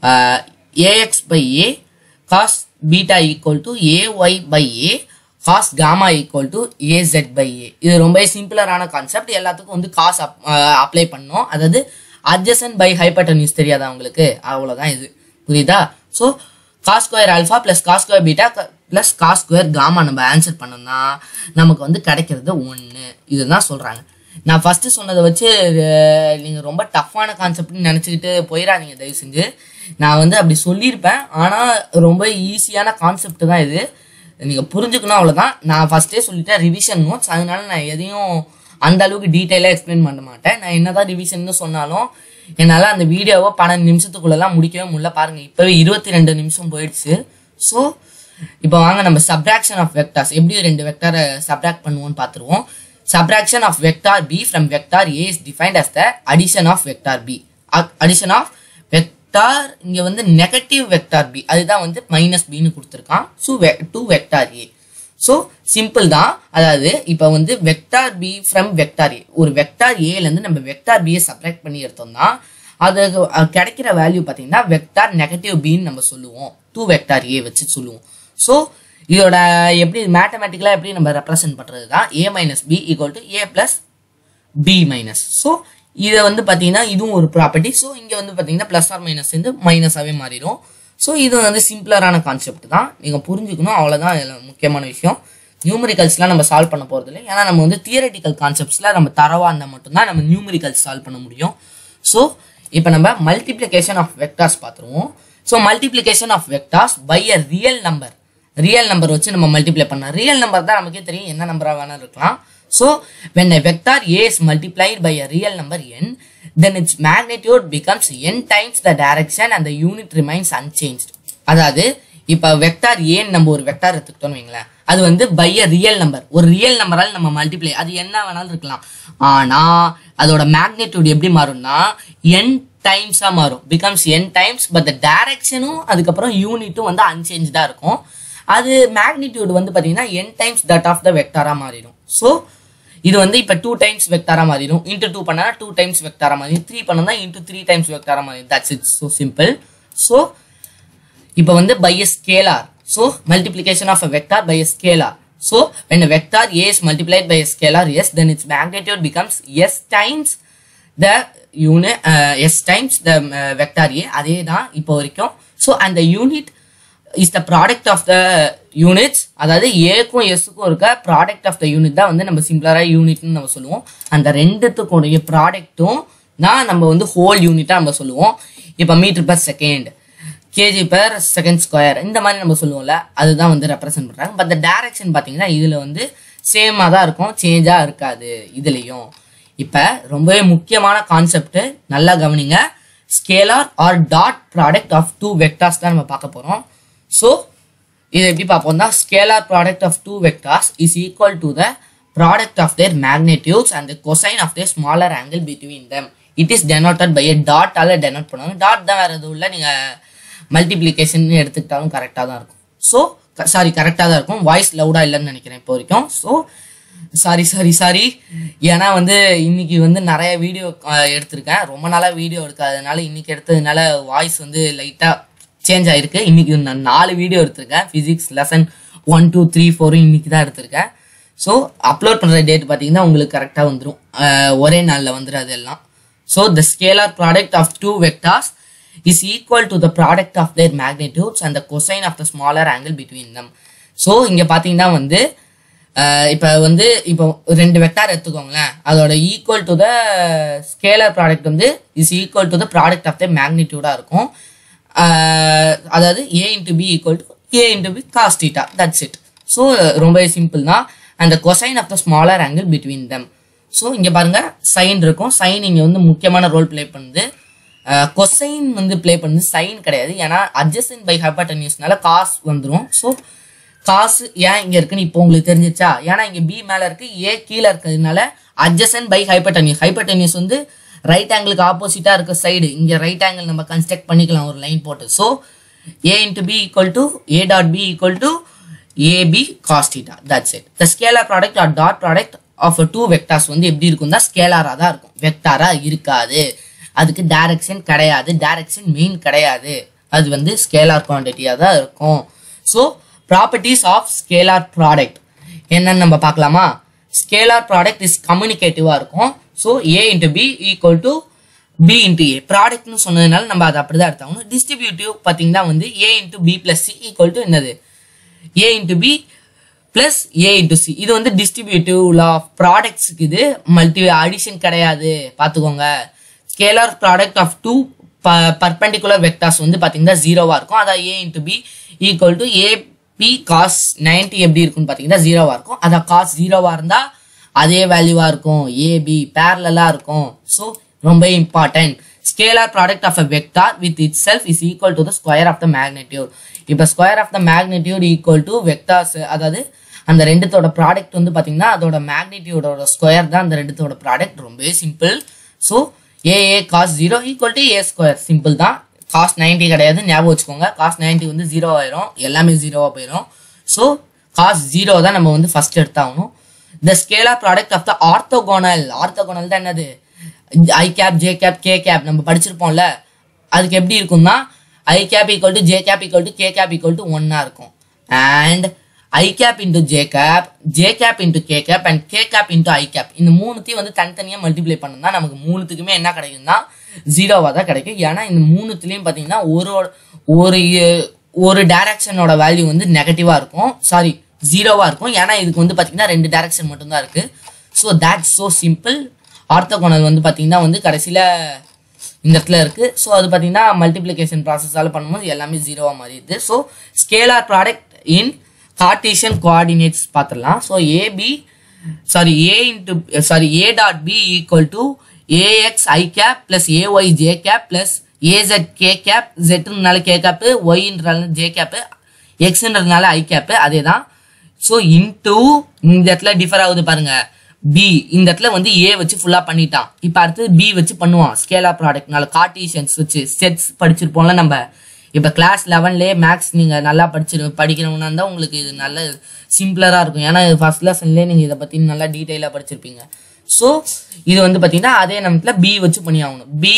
AX by A cos beta equal to AY by A cos gamma equal to AZ by A இது ரொம்ப சிம்பிளரான கான்செப்ட் எல்லாத்துக்கும் வந்து காஸ் அப்ளை பண்ணோம் அதாவது அட்ஜசன் பை ஹைப்பர்டன்யூஸ் தெரியாதா உங்களுக்கு அவ்வளோதான் இது புரியுதா so cos square alpha plus cos square beta plus cos square gamma நம்ம ஆன்சர் பண்ணோம்னா நமக்கு வந்து கிடைக்கிறது ஒன்று இதுதான் சொல்கிறாங்க நான் ஃபஸ்ட்டு சொன்னதை வச்சு நீங்கள் ரொம்ப டஃப்பான கான்செப்ட்னு நினச்சிக்கிட்டு போயிடாதீங்க தயவு செஞ்சு நான் வந்து அப்படி சொல்லியிருப்பேன் ஆனால் ரொம்ப ஈஸியான கான்செப்ட் தான் இது நீங்கள் புரிஞ்சுக்கணும் அவ்வளோதான் நான் ஃபஸ்ட்டே சொல்லிட்டேன் ரிவிஷன் நோட்ஸ் அதனால நான் எதையும் அந்த அளவுக்கு டீட்டெயிலாக எக்ஸ்பிளைன் பண்ண மாட்டேன் நான் என்னதான் ரிவிஷன் சொன்னாலும் என்னால் அந்த வீடியோவை பன்னெண்டு நிமிஷத்துக்குள்ளெல்லாம் முடிக்கவே முடியல பாருங்க இப்போவே இருபத்தி ரெண்டு நிமிஷம் போயிடுச்சு ஸோ இப்போ வாங்க நம்ம சப்ராக்ஷன் ஆஃப் வெக்டார்ஸ் எப்படி ரெண்டு வெக்டாரை சப்ராக்ட் பண்ணுவோம்னு பார்த்துருவோம் subtraction of vector B from vector A is defined as the addition of vector B addition of vector இங்கே வந்து நெகட்டிவ் வெக்டார் பி அதுதான் வந்து மைனஸ் பின்னு கொடுத்துருக்கான் so to vector A so simple தான் அதாவது இப்போ வந்து vector B from vector A ஒரு வெக்டார் ஏலேருந்து நம்ம வெக்டார் பியை சப்ராக்ட் பண்ணி எடுத்தோம்னா அது அஹ், கிடைக்கிற வேல்யூ பார்த்தீங்கன்னா வெக்டார் நெகட்டிவ் பின்னு நம்ம சொல்லுவோம் டூ வெக்டார் ஏ வச்சு சொல்லுவோம் ஸோ இதோட எப்படி மேத்தமெட்டிக்கலாக எப்படி நம்ம ரெப்ரசென்ட் பண்ணுறது தான் A minus B equal to A plus B minus so இதை வந்து பார்த்தீங்கன்னா இதுவும் ஒரு ப்ராப்பர்ட்டி ஸோ இங்கே வந்து பார்த்தீங்கன்னா ப்ளஸ் ஆர் மைனஸ் வந்து மைனஸாகவே மாறிடும் ஸோ இது வந்து சிம்பிளரான கான்செப்ட் தான் நீங்கள் புரிஞ்சுக்கணும் அவ்வளோதான் இதில் முக்கியமான விஷயம் நியூமரிக்கல்ஸ்லாம் நம்ம சால்வ் பண்ண போகிறது இல்லை ஏன்னா நம்ம வந்து தியரட்டிக்கல் கான்செப்ட்ஸில் நம்ம தரவாக இருந்தால் மட்டும்தான் நம்ம நியூமரிக்கல்ஸ் சால்வ் பண்ண முடியும் ஸோ இப்போ நம்ம மல்டிப்ளிகேஷன் ஆஃப் வெக்டார்ஸ் பார்த்துருவோம் so multiplication of vectors by a real number real number வச்சு நம்ம மல்டிப்ளை பண்ணலாம் ரியல் நம்பர் தான் நமக்கே தெரியும் என்ன நம்பராக வேணாலும் இருக்கலாம் so when a vector a is multiplied by a real number n then its magnitude becomes n times the direction and the unit remains unchanged அதாவது இப்போ வெக்டார் ஏன்னு நம்ம ஒரு வெக்டார் எடுத்துக்கிட்டோம்னு வைங்களேன் அது வந்து பை அ ரியல் நம்பர் ஒரு real நம்பரால் நம்ம மல்டிப்ளை அது என்ன வேணாலும் இருக்கலாம் ஆனா அதோட மேக்னிடியூட் எப்படி மாறும்னா n டைம்ஸா மாறும் becomes n times but the டைரக்ஷனும் அதுக்கப்புறம் யூனிட்டும் வந்து அன்சேஞ்சா இருக்கும் அது மேக்னிடியூட் வந்து பாத்தீங்கன்னா n times that of the வெக்டாரா மாறிடும் ஸோ இது வந்து இப்போ டூ டைம்ஸ் வெக்டாரா மாறிடும் இன்ட்டு டூ பண்ணா டூ டைம்ஸ் வெக்டாரா மாறிடும் த்ரீ பண்ணா இன்ட்டு த்ரீ டைம்ஸ் வெக்டாரா மாறிடும் that's it's so simple so இப்போ வந்து by a scalar so multiplication of a vector by a scalar so when a vector a is multiplied by a scalar s then its magnitude becomes s times the unit uh, s times the uh, vector a அதே தான் இப்போ வரைக்கும் so and the unit is the product of the units அதாவது ஏக்கும் எஸ்ஸுக்கும் இருக்க product of the unit தான் வந்து நம்ம சிம்பிளரா யூனிட்னு நம்ம சொல்லுவோம் அந்த ரெண்டுத்துக்குடைய ப்ராடக்ட்டும் தான் நம்ம வந்து ஹோல் யூனிட்டா நம்ம சொல்லுவோம் இப்போ metre per second KG per second square இந்த மாதிரி நம்ம சொல்லுவோம்ல அதுதான் வந்து ரெப்ரசென்ட் பண்றாங்க பட் த டைரக்ஷன் பார்த்தீங்கன்னா இதுல வந்து சேமாக தான் இருக்கும் சேஞ்சாக இருக்காது இதுலேயும் இப்போ ரொம்பவே முக்கியமான கான்செப்ட் நல்லா கவனிங்க scalar or dot product of two vectors தான் நம்ம பார்க்க போகிறோம் ஸோ இது எப்படி பார்ப்போம்னா scalar product of two vectors is equal to the product of their magnitudes and cosine of their smaller angle between them it is denoted by a டாட்டால denote பண்ணுவாங்க dot தான் வேற எதுவும் இல்லை நீங்கள் மல்டிப்ளிகேஷன் எடுத்துக்கிட்டாலும் கரெக்டாக தான் இருக்கும் ஸோ சாரி கரெக்டாக தான் இருக்கும் வாய்ஸ் லவுடாக இல்லைன்னு நினைக்கிறேன் இப்போ வரைக்கும் ஸோ சாரி சாரி சாரி ஏன்னா வந்து இன்னைக்கு வந்து நிறைய வீடியோ எடுத்திருக்கேன் ரொம்ப நாளாக வீடியோ எடுக்காததுனால இன்னைக்கு எடுத்ததுனால வாய்ஸ் வந்து லைட்டாக சேஞ்ச் ஆயிருக்கு இன்னைக்கு நான் நாலு வீடியோ எடுத்திருக்கேன் physics lesson one two three ஃபோரும் இன்னைக்கு தான் எடுத்திருக்கேன் ஸோ அப்லோட் பண்ணுற டேட் பார்த்தீங்கன்னா உங்களுக்கு கரெக்டாக வந்துடும் ஒரே நாளில் வந்துடும் அதெல்லாம் so the scalar product of two vectors is equal to the product of their magnitudes and the cosine of the smaller angle between them so இங்க பாத்தீங்கன்னா வந்து அஹ், இப்ப வந்து இப்போ ரெண்டு வெக்டார் எடுத்துக்கோங்களேன் அதோட equal to the scalar product வந்து is equal to the product of the மேக்னிடியூடா இருக்கும் அஹ், அதாவது A into B equal to A into B cos theta that's it so ரொம்பவே சிம்பிள் தான் அந்த cosine of the smaller angle between them so இங்க பாருங்க சைன் இருக்கும் சைன் இங்க வந்து முக்கியமான ரோல் ப்ளே பண்ணுது கொசைன் வந்து ப்ளே பண்ணுது சைன் கிடையாது ஏன்னா அட்ஜஸ்டன் பை ஹைப்பர்டென்யூஸ்னால காஸ் வந்துடும் ஸோ காசு ஏன் இங்க இருக்குன்னு இப்போ உங்களுக்கு தெரிஞ்சிச்சா ஏன்னா இங்க பி மேல இருக்கு ஏ கீழே இருக்கிறதுனால அட்ஜஸ்டன் பை ஹைப்பர்டென்யூஸ் ஹைப்பர்டென்யூஸ் வந்து ரைட் ஆங்கிளுக்கு ஆப்போசிட்டா இருக்க சைடு இங்க ரைட் ஆங்கிள் நம்ம கன்ஸ்ட்ரக்ட் பண்ணிக்கலாம் ஒரு லைன் போட்டு so A into B equal to A dot B equal to AB cos theta that's it the scalar product or dot product of two vectors வந்து எப்படி இருக்கும் தான் ஸ்கேலாரா தான் இருக்கும் வெக்டாரா இருக்காது அதுக்கு டைரக்ஷன் கிடையாது டைரக்ஷன் மெயின் கிடையாது அது வந்து ஸ்கேலார் குவான்டிட்டியா தான் இருக்கும் so properties of scalar product என்னன்னு நம்ம பார்க்கலாமா ஸ்கேலார் ப்ராடக்ட் இஸ் கம்யூனிகேட்டிவா இருக்கும் so A into B equal to B into A ப்ராடக்ட்னு சொன்னதுனால நம்ம அதை அப்படிதான் எடுத்தாகணும் டிஸ்ட்ரிபியூட்டிவ் பார்த்தீங்கன்னா வந்து A into B plus C equal to என்னது A into B plus A into C இது வந்து டிஸ்ட்ரிபியூட்டிவ் லா ஆஃப் ப்ராடக்ட்ஸுக்கு இது மல்டி அடிஷன் கிடையாது பார்த்துக்கோங்க scalar product of two perpendicular vectors வந்து பார்த்தீங்கன்னா ஜீரோவாக இருக்கும் அதான் A into B equal to A B cos ninety எப்படி இருக்கும்னு பார்த்தீங்கன்னா ஜீரோவாக இருக்கும் அதான் காஸ் ஜீரோவாக இருந்தால் அதே வேல்யூவாக இருக்கும் ஏபி பேரலாக இருக்கும் ஸோ ரொம்ப important scalar product of a vector with itself is equal to the square of the magnitude இப்போ square of the magnitude equal to vectors அதாவது அந்த ரெண்டுத்தோட ப்ராடக்ட் வந்து பார்த்தீங்கன்னா அதோட மேக்னிடியூடோட ஸ்கொயர் தான் அந்த ரெண்டுத்தோட ப்ராடக்ட் ரொம்பவே simple so A A cos zero equal to A square simple தான் காஸ் நைன்டி கிடையாது ஞாபகம் வச்சுக்கோங்க காஸ் நைன்டி வந்து ஜீரோ ஆயிரும் எல்லாமே ஜீரோவாக போயிடும் ஸோ காஸ் ஜீரோ தான் நம்ம வந்து ஃபர்ஸ்ட் எடுத்தாகணும் the scalar product of the orthogonal orthogonal தான் என்னது I cap J cap K cap நம்ம படிச்சிருப்போம்ல அதுக்கு எப்படி இருக்கும்னா I cap equal to J cap equal to K cap equal to ஒன்னா இருக்கும் and I cap into J cap J cap into K cap and K cap into I cap இந்த மூணுத்தையும் வந்து தனித்தனியாக மல்டிப்ளை பண்ணோம்னா நமக்கு மூணுத்துக்குமே என்ன கிடைக்கும்னா ஜீரோவாக தான் கிடைக்கும் ஏன்னா இந்த மூணுத்துலேயும் பார்த்தீங்கன்னா ஒரு ஒரு ஒரு டைரக்ஷனோட வேல்யூ வந்து நெகட்டிவாக இருக்கும் சாரி ஜீரோவாக இருக்கும் ஏன்னா இதுக்கு வந்து பார்த்தீங்கன்னா ரெண்டு டைரக்ஷன் மட்டும்தான் இருக்கு so that's so simple orthogonal வந்து பார்த்தீங்கன்னா வந்து கடைசியில் இந்த இடத்துல இருக்கு ஸோ அது பார்த்தீங்கன்னா மல்டிப்ளிகேஷன் ப்ராசஸால் பண்ணும்போது எல்லாமே ஜீரோவாக மாறிடுது so scalar product in Cartesian coordinates பார்த்துடலாம் so AB sorry A into sorry A dot B equal to AX I cap plus AY J cap plus AZ K cap ஜெட்னால கே கேப்பு ஒய்ன்றனால J cap எக்ஸ்ன்றதுனால I cap அதே தான் so into இந்த இடத்துல differ ஆகுது பாருங்க B இந்த இடத்துல வந்து ஏ வச்சு ஃபுல்லா பண்ணிட்டான் இப்போ அடுத்து பி வச்சு பண்ணுவான் ஸ்கேலா ப்ராடக்ட்னால கார்டீசியன்ஸ் வச்சு செட்ஸ் படிச்சிருப்போம்ல நம்ம இப்போ கிளாஸ் லெவன்லேயே மேக்ஸ் நீங்கள் நல்லா படிச்சிரு படிக்கிறவங்கன்னா இருந்தால் உங்களுக்கு இது நல்ல சிம்பிளராக இருக்கும் ஏன்னா ஃபர்ஸ்ட் லெசன்லேயே நீங்கள் இதை பற்றி நல்லா டீட்டெயிலாக படிச்சிருப்பீங்க ஸோ இது வந்து பார்த்தீங்கன்னா அதே நமக்குல பி வச்சு பண்ணி ஆகணும் B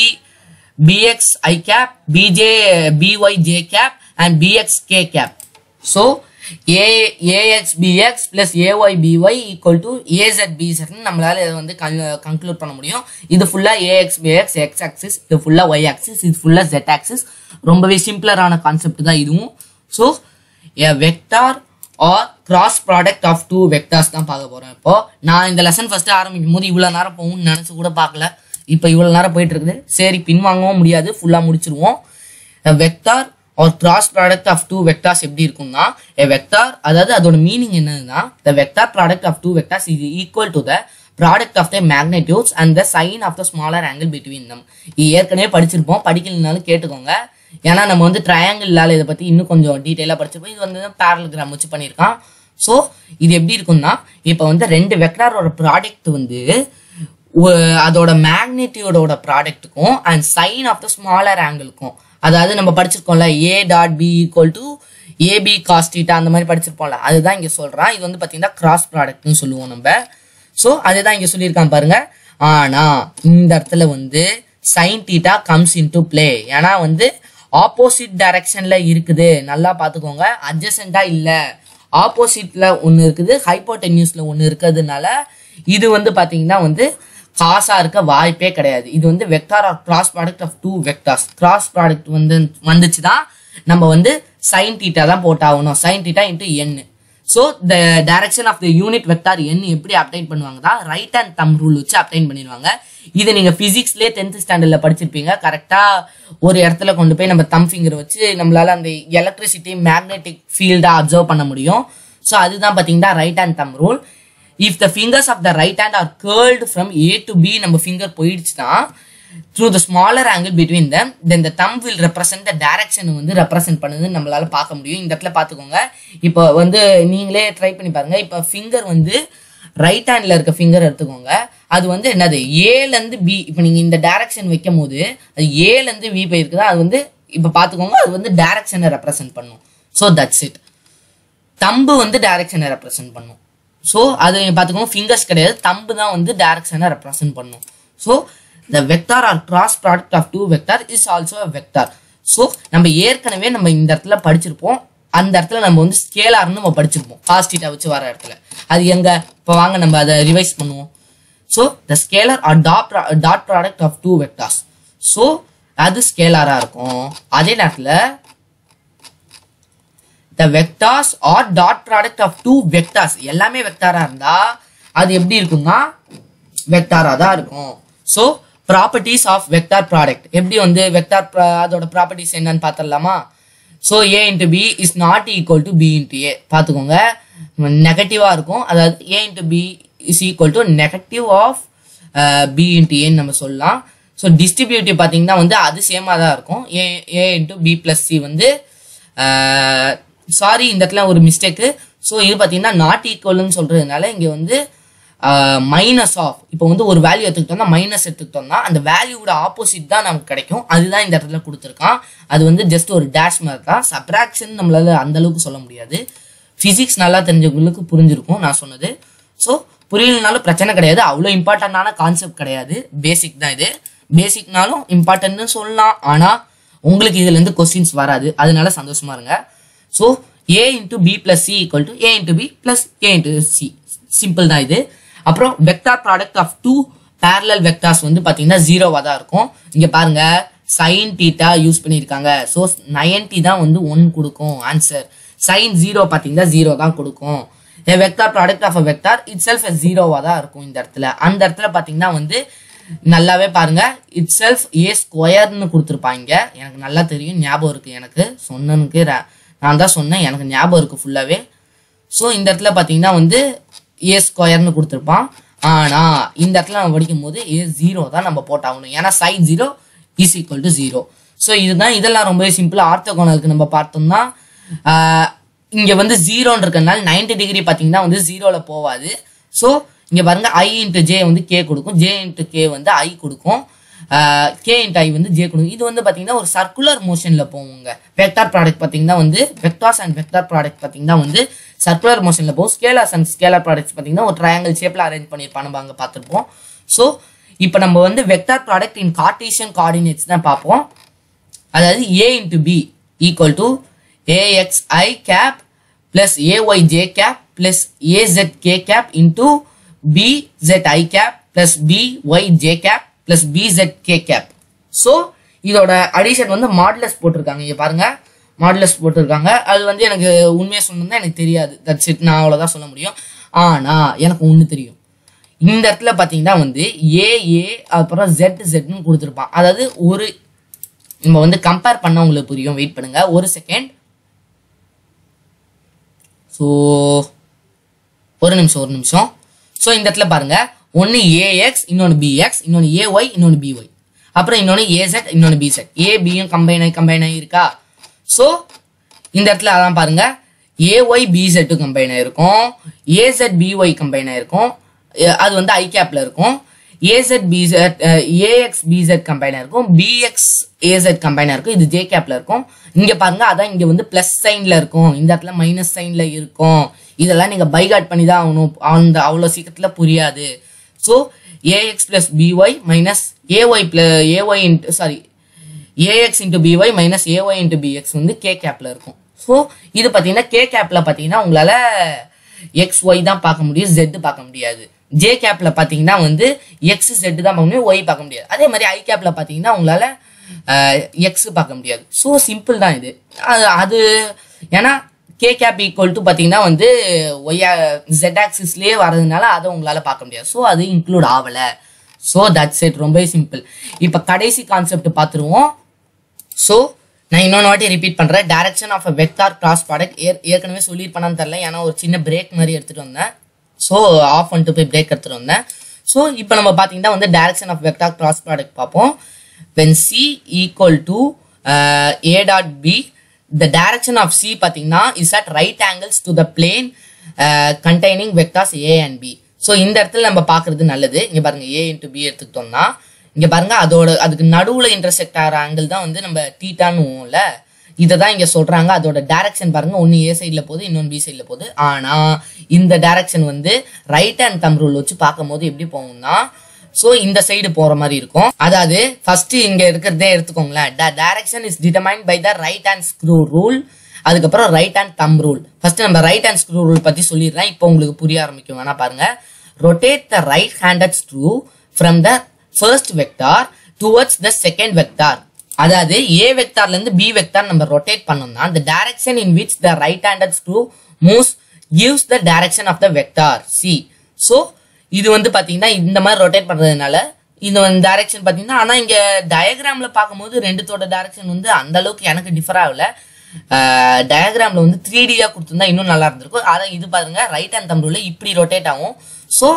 BX I cap BJ BY J cap and BX K cap so A AX BX plus AY BY equal to AZ பிசெட்னு நம்மளால இதை வந்து கன்க்ளூட் பண்ண முடியும் இது ஃபுல்லாக ஏஎக்ஸ் பிஎக்ஸ் எக்ஸ் ஆக்சிஸ் இது ஃபுல்லாக ஒய் ஆக்சிஸ் இது ஃபுல்லாக ஜெட் ஆக்சிஸ் ரொம்பவே சிம்பிளரான கான்செப்ட் தான் இதுவும் so a vector or cross product of two vectors தான் பார்க்க போறோம் இப்போ நான் இந்த லெசன் ஃபர்ஸ்ட் ஆரம்பிக்கும் போது இவ்வளோ நேரம் போகும்னு நினச்சி கூட பார்க்கல இப்போ இவ்வளோ நேரம் போயிட்டு இருக்குது சரி பின்வாங்கவும் முடியாது ஃபுல்லாக முடிச்சிருவோம் வெக்டார் ஒரு cross product of two vectors எப்படி இருக்கும்னா எ வெக்டார் அதாவது அதோட மீனிங் என்னதுன்னா the vector product of two vectors இது equal to the product of the magnitudes and the sine of the smaller angle between them இது ஏற்கனவே படிச்சிருப்போம் படிக்கலனாலும் கேட்டுக்கோங்க ஏன்னா நம்ம வந்து ட்ரையாங்கிளால இதை பற்றி இன்னும் கொஞ்சம் டீட்டெயிலாக படிச்சிருப்போம் இது வந்து பேரலகிராம் வச்சு பண்ணியிருக்கான் ஸோ இது எப்படி இருக்கும்னா இப்போ வந்து ரெண்டு வெக்டாரோட ப்ராடக்ட் வந்து ஒ- அதோட மேக்னிடியூடோட ப்ராடக்ட்டுக்கும் and sine of the smaller ஆங்கிளுக்கும் அதாவது நம்ம படிச்சிருக்கோம்ல A dot B equal to AB cos theta அந்த மாதிரி படிச்சிருப்போம்ல அதுதான் இங்கே சொல்கிறான் இது வந்து பார்த்தீங்கன்னா கிராஸ் ப்ராடக்ட்னு சொல்லுவோம் நம்ம ஸோ அதுதான் இங்கே சொல்லியிருக்கான் பாருங்க ஆனால் இந்த இடத்துல வந்து sine theta comes into play ஏன்னா வந்து ஆப்போசிட் டைரக்ஷன்ல இருக்குது நல்லா பார்த்துக்கோங்க அட்ஜசண்டா இல்லை ஆப்போசிட்ல ஒன்று இருக்குது ஹைப்போடென்யூஸ்ல ஒன்று இருக்கிறதுனால இது வந்து பார்த்தீங்கன்னா வந்து காசா இருக்க வாய்ப்பே கிடையாது இது வந்து vector or cross product of two vectors cross product வந்து வந்துச்சுன்னா நம்ம வந்து சைன் தீட்டா தான் போட்டாகணும் sine theta into N so the direction of the unit vector N எப்படி அப்டைன் பண்ணுவாங்கன்னா ரைட் அண்ட் தம் ரூல் வச்சு அப்டைன் பண்ணிடுவாங்க இதை நீங்கள் ஃபிசிக்ஸ்லேயே டென்த் ஸ்டாண்டர்டில் படிச்சிருப்பீங்க கரெக்டாக ஒரு இடத்துல கொண்டு போய் நம்ம தம் ஃபிங்கர் வச்சு நம்மளால அந்த எலக்ட்ரிசிட்டி மேக்னெட்டிக் ஃபீல்டை அப்சர்வ் பண்ண முடியும் ஸோ அதுதான் பார்த்தீங்கன்னா right and thumb rule if the fingers of the right hand are curled from A to B நம்ம ஃபிங்கர் போயிடுச்சுன்னா through the smaller angle between them then the thumb will represent the direction வந்து represent பண்ணுதுன்னு நம்மளால பார்க்க முடியும் இந்த இடத்துல பார்த்துக்கோங்க இப்போ வந்து நீங்களே ட்ரை பண்ணி பாருங்க இப்போ ஃபிங்கர் வந்து ரைட் ஹேண்ட்ல இருக்க ஃபிங்கர் எடுத்துக்கோங்க அது வந்து என்னது ஏலேருந்து பி இப்போ நீங்கள் இந்த டைரக்ஷன் வைக்கும் போது அது ஏலேருந்து வி போயிருக்குதா அது வந்து இப்போ பார்த்துக்கோங்க அது வந்து டைரக்ஷனை ரெப்ரசென்ட் பண்ணும் ஸோ தட்ஸ் இட் தம்பு வந்து டைரக்ஷனை ரெப்ரசென்ட் பண்ணும் ஸோ அது பார்த்துக்கோங்க ஃபிங்கர்ஸ் கிடையாது தம்பு தான் வந்து டைரக்ஷனை ரெப்ரசென்ட் பண்ணும் so the vector or cross product of two vector is also a vector so நம்ம ஏற்கனவே நம்ம இந்த இடத்துல படிச்சிருப்போம் அந்த இடத்துல நம்ம வந்து ஸ்கேலார்னு நம்ம படிச்சிருப்போம் காஸ்டீட்டா வச்சு வர இடத்துல அது எங்க இப்போ வாங்க நம்ம அதை ரிவைஸ் பண்ணுவோம் so the scalar or dot dot product of two vectors so அது ஸ்கேலாராக இருக்கும் அதே நேரத்தில் the vectors or dot product of two vectors எல்லாமே வெக்டாரா இருந்தா அது எப்படி இருக்கும்னா வெக்டாரா தான் இருக்கும் so properties of vector product எப்படி வந்து வெக்டார் அதோட ப்ராப்பர்ட்டிஸ் என்னன்னு பார்த்துடலாமா so A into B is not equal to B into A பார்த்துக்கோங்க நெகட்டிவாக இருக்கும் அதாவது A into B is equal to negative of B into ஏன்னு நம்ம சொல்லலாம் ஸோ டிஸ்ட்ரிபியூட்டிவ் பார்த்தீங்கன்னா வந்து அது சேமாக தான் இருக்கும் A A into B plus C வந்து சாரி இந்த இடத்துல ஒரு மிஸ்டேக்கு ஸோ இது பார்த்தீங்கன்னா நாட் ஈக்குவல்னு சொல்றதுனால இங்கே வந்து மைனஸ் ஆஃப் இப்போ வந்து ஒரு வேல்யூ எடுத்துக்கிட்டோம்னா மைனஸ் எடுத்துக்கிட்டோம்னா அந்த வேல்யூவோட ஆப்போசிட் தான் நமக்கு கிடைக்கும் அதுதான் இந்த இடத்துல கொடுத்துருக்கான் அது வந்து ஜஸ்ட் ஒரு டேஷ் மாதிரி தான் சப்ராக்ஷன் நம்மளால அந்த அளவுக்கு சொல்ல முடியாது ஃபிசிக்ஸ் நல்லா தெரிஞ்சவங்களுக்கு புரிஞ்சிருக்கும் நான் சொன்னது ஸோ புரியலனாலும் பிரச்சனை கிடையாது அவ்வளோ இம்பார்ட்டண்டான கான்செப்ட் கிடையாது பேசிக் தான் இது பேசிக்னாலும் இம்பார்ட்டன்ட்னு சொல்லலாம் ஆனால் உங்களுக்கு இதுலேருந்து கொஸ்டின்ஸ் வராது அதனால சந்தோஷமா இருங்க so A into B plus C equal to A into B plus A into C simple தான் இது அப்புறம் vector product of two parallel vectors வந்து பார்த்தீங்கன்னா ஜீரோவாக தான் இருக்கும் இங்கே பாருங்க சைன் தீட்டா யூஸ் பண்ணியிருக்காங்க ஸோ நயன்டி தான் வந்து ஒன் கொடுக்கும் ஆன்சர் சைன் ஜீரோ பார்த்தீங்கன்னா ஜீரோ தான் கொடுக்கும் vector product of a vector itself ஜீரோவாக தான் இருக்கும் இந்த இடத்துல அந்த இடத்துல பார்த்தீங்கன்னா வந்து நல்லாவே பாருங்க இட் செல்ஃப் ஏ ஸ்கொயர்னு கொடுத்துருப்பாங்க எனக்கு நல்லா தெரியும் ஞாபகம் இருக்கு எனக்கு சொன்னனுக்கு ர- நான் தான் சொன்னேன் எனக்கு ஞாபகம் இருக்கு ஃபுல்லாவே ஸோ இந்த இடத்துல பார்த்தீங்கன்னா வந்து ஏ ஸ்கொயர்னு கொடுத்துருப்பான் ஆனால் இந்த இடத்துல நம்ம படிக்கும் போது ஏ ஜீரோ தான் நம்ம போட்டாகணும் ஏன்னா sine zero is equal to zero so இதுதான் இதெல்லாம் ரொம்பவே சிம்பிளாக ஆர்த்தோகோனலுக்கு நம்ம பார்த்தோம்னா இங்கே வந்து ஜீரோன்னு இருக்கறனால 90 டிகிரி பார்த்தீங்கன்னா வந்து ஜீரோவில் போகாது ஸோ இங்கே பாருங்க ஐ இன்ட்டு ஜே வந்து கே கொடுக்கும் ஜே இன்ட்டு கே வந்து ஐ கொடுக்கும் கே இன்ட்டு ஐ வந்து ஜே கொடுக்கும் இது வந்து பார்த்தீங்கன்னா ஒரு சர்க்குலர் மோஷனில் போவோங்க வெக்டார் ப்ராடக்ட் பார்த்தீங்கன்னா வந்து வெக்டார்ஸ் அண்ட் வெக்டார் ப்ராடக்ட் பார்த்தீங்கன்னா வந்து சர்க்குலர் மோஷனில் போகும் ஸ்கேலர்ஸ் அண்ட் ஸ்கேலர் ப்ராடக்ட்ஸ் பார்த்தீங்கன்னா ஒரு ட்ரையாங்கிள் ஷேப்பில் அரேஞ்ச் பண்ணியிருப்பான் நம்ம அங்கே பார்த்துருப்போம் ஸோ இப்போ நம்ம வந்து vector product in Cartesian coordinates தான் பார்ப்போம் அதாவது A into B equal to AX I cap plus AY J cap plus AZ K cap into BZ I cap plus BY J cap plus BZ K cap so இதோட அடிஷன் வந்து மாடுலஸ் போட்டிருக்காங்க இங்க பாருங்க மாடுலஸ் போட்டிருக்காங்க அது வந்து எனக்கு உண்மையாக சொன்னா எனக்கு தெரியாது தட்ஸ் இட் நான் அவ்வளோதான் சொல்ல முடியும் ஆனா எனக்கு ஒன்று தெரியும் இந்த இடத்துல பார்த்தீங்கன்னா வந்து ஏ ஏ அப்புறம் ஜெட் ஜெட்னு கொடுத்துருப்பான் அதாவது ஒரு நம்ம வந்து கம்பேர் பண்ண உங்களுக்கு புரியும் வெயிட் பண்ணுங்க ஒரு செகண்ட் ஸோ ஒரு நிமிஷம் ஒரு நிமிஷம் ஸோ இந்த இடத்துல பாருங்க ஒன்று ஏஎக்ஸ் இன்னொன்று பிஎக்ஸ் இன்னொன்று ஏஒய் இன்னொன்று பிஒய் அப்புறம் இன்னொன்று ஏசெட் இன்னொன்று பிசெட் ஏ பியும் கம்பைன் ஆகி கம்பைன் ஆகி இருக்கா ஸோ இந்த இடத்துல அதான் பாருங்க ஏஒய் பிசெட்டும் கம்பைன் ஆயிருக்கும் ஏசெட் பிஒய் கம்பைன் ஆயிருக்கும் அஹ் அது வந்து ஐ கேப்ல இருக்கும் AZ BZ AX BZ combine ஆயிருக்கும் பிஎக்ஸ் ஏசெட் கம்பைன் இருக்கும் இது ஜே கேப்ல இருக்கும் இங்க பாருங்க அதான் இங்க வந்து பிளஸ் சைன்ல இருக்கும் இந்த இடத்துல மைனஸ் சைன்ல இருக்கும் இதெல்லாம் நீங்க பைகாட் பண்ணி தான் ஆகணும் அந்த அவ்வளோ சீக்கிரத்துல புரியாது so AX plus BY minus AY plus AY into sorry AX into BY minus AY into BX வந்து கே கேப்ல இருக்கும் ஸோ இது பார்த்தீங்கன்னா கே கேப்ல பார்த்தீங்கன்னா உங்களால எக்ஸ் ஒய் தான் பார்க்க முடியும் ஜெட் பார்க்க முடியாது ஜே கேப்ல பார்த்தீங்கன்னா வந்து எக்ஸ் ஜெட் தான் பார்க்க முடியும் ஒய் பார்க்க முடியாது அதே மாதிரி ஐ கேப்ல பார்த்தீங்கன்னா உங்களால எக்ஸ் பார்க்க முடியாது ஸோ சிம்பிள் தான் இது அது அது ஏன்னா கே கேப் ஈக்குவல் டு பார்த்தீங்கன்னா வந்து ஒய்யா ஜெட் ஆக்சிஸ்லேயே வரதுனால அதை உங்களால் பார்க்க முடியாது ஸோ அது இன்க்ளூட் ஆகலை ஸோ தட்ஸ் இட் ரொம்பவே சிம்பிள் இப்போ கடைசி கான்செப்ட் பார்த்துருவோம் ஸோ நான் இன்னொன்று வாட்டி ரிப்பீட் பண்ணுறேன் direction of a vector cross product ஏற் ஏற்கனவே சொல்லியிருப்பேனான்னு தெரில ஏன்னா ஒரு சின்ன பிரேக் மாதிரி எடுத்துகிட்டு வந்தேன் ஸோ ஆஃப் பண்ணிட்டு போய் பிரேக் எடுத்துகிட்டு வந்தேன் ஸோ இப்போ நம்ம பார்த்தீங்கன்னா வந்து direction of vector cross product பார்ப்போம் when c equal to uh, a dot b the direction of c பார்த்தீங்கன்னா is at right angles to the plane uh, containing vectors a and b so இந்த இடத்துல நம்ம பார்க்கறது நல்லது இங்க பாருங்க a into b எடுத்துக்கிட்டோம்னா இங்க பாருங்க அதோட அதுக்கு நடுவுல இன்டர்செக்ட் ஆகிற ஆங்கிள் தான் வந்து நம்ம டீட்டான்னு இதை தான் இங்க சொல்றாங்க அதோட டைரக்ஷன் பாருங்க ஒன்னு ஏ சைட்ல போகுது இன்னொன்று பி சைட்ல போகுது ஆனா இந்த டைரக்ஷன் வந்து ரைட் ஹேண்ட் தம் ரூல் வச்சு பார்க்கும்போது எப்படி போகும்னா ஸோ இந்த சைடு போற மாதிரி இருக்கும் அதாவது ஃபர்ஸ்ட் இங்க இருக்கிறதே எடுத்துக்கோங்களேன் direction is determine by the right hand screw rule அதுக்கப்புறம் right hand thumb rule first நம்ம ரைட் ஹேண்ட் ஸ்க்ரூ ரூல் பத்தி சொல்லிடுறேன் இப்போ உங்களுக்கு புரிய ஆரம்பிக்கும் வேணா பாருங்க rotate the right handed screw from the first vector towards the second vector அதாவது ஏ வெக்டார்ல இருந்து பி வெக்டார் நம்ம ரொட்டேட் பண்ணோம்னா the direction in which the right handed screw moves gives the direction of the vector c so இது வந்து பாத்தீங்கன்னா இந்த மாதிரி ரொட்டேட் பண்றதுனால இந்த டைரக்ஷன் பாத்தீங்கன்னா ஆனா இங்க டயக்ராம்ல பார்க்கும்போது ரெண்டுத்தோட டைரக்ஷன் வந்து அந்த அளவுக்கு எனக்கு டிஃபர் ஆகல டயக்ராம்ல வந்து த்ரீ டியா கொடுத்துருந்தா இன்னும் நல்லா இருந்திருக்கும் அதான் இது பாருங்க ரைட் ஹேண்ட் தம்புல இப்படி ரொட்டேட் ஆகும் so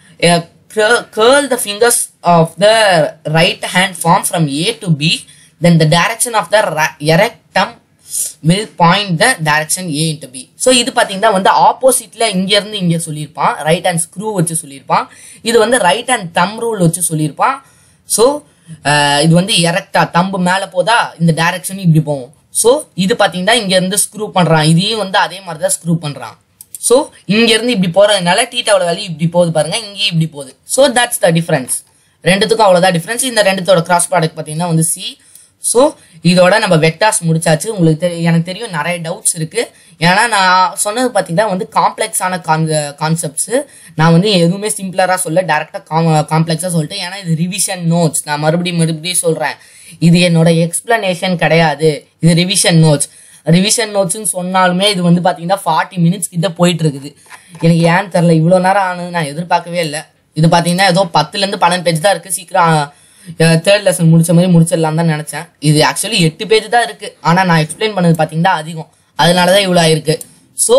curl the fingers of the right hand form from A to B then the direction of the ra- erectum will point the direction A into B so இது பார்த்தீங்கன்னா வந்து ஆப்போசிட்ல இங்க இருந்து இங்க சொல்லியிருப்பான் ரைட் ஹேண்ட் ஸ்க்ரூ வச்சு சொல்லியிருப்பான் இது வந்து ரைட் ஹேண்ட் தம் ரூல் வச்சு சொல்லியிருப்பான் ஸோ இது வந்து எரக்டா தம்பு மேலே போதா இந்த டைரக்ஷன் இப்படி போகும் ஸோ இது பார்த்தீங்கன்னா இங்க இருந்து ஸ்க்ரூ பண்றான் இதையும் வந்து அதே மாதிரி தான் ஸ்க்ரூ பண்றான் ஸோ இங்க இருந்து இப்படி போறதுனால டீட்டாவோட வேல்யூ இப்படி போகுது பாருங்க இங்கேயும் இப்படி போகுது ஸோ தட்ஸ் த டிஃபரன்ஸ் ரெண்டுத்துக்கும் அவ்வளோதான் டிஃபரன்ஸ் இந்த ரெண்டுத்தோட கிராஸ் ப்ராடக்ட் பார்த்தீங்கன்னா வந்து சி ஸோ இதோட நம்ம வெக்டார்ஸ் முடிச்சாச்சு உங்களுக்கு தெரி எனக்கு தெரியும் நிறைய டவுட்ஸ் இருக்கு ஏன்னா நான் சொன்னது பார்த்தீங்கன்னா வந்து காம்ப்ளெக்ஸான கான் கான்செப்ட்ஸ் நான் வந்து எதுவுமே சிம்பிளராக சொல்ல டேரெக்டாக காம் காம்ப்ளெக்ஸாக சொல்லிட்டு ஏன்னா இது ரிவிஷன் நோட்ஸ் நான் மறுபடியும் மறுபடியும் சொல்கிறேன் இது என்னோட எக்ஸ்பிளனேஷன் கிடையாது இது ரிவிஷன் நோட்ஸ் ரிவிஷன் நோட்ஸ்னு சொன்னாலுமே இது வந்து பார்த்தீங்கன்னா ஃபார்ட்டி மினிட்ஸ் கிட்ட போயிட்டு இருக்குது எனக்கு ஏன்னு தெரில இவ்வளோ நேரம் ஆனது நான் எதிர்பார்க்கவே இல்லை இது பார்த்தீங்கன்னா ஏதோ பத்துலேருந்து பன்னெண்டு பேஜ் தான் இருக்குது சீக்கிரம் தேர்ட் லெசன் முடிச்ச மாதிரி முடிச்சிடலாம் தான் நினச்சேன் இது ஆக்சுவலி எட்டு பேஜ் தான் இருக்குது ஆனால் நான் எக்ஸ்பிளைன் பண்ணது பார்த்தீங்கன்னா அதிகம் அதனால தான் இவ்வளோ ஆயிருக்கு ஸோ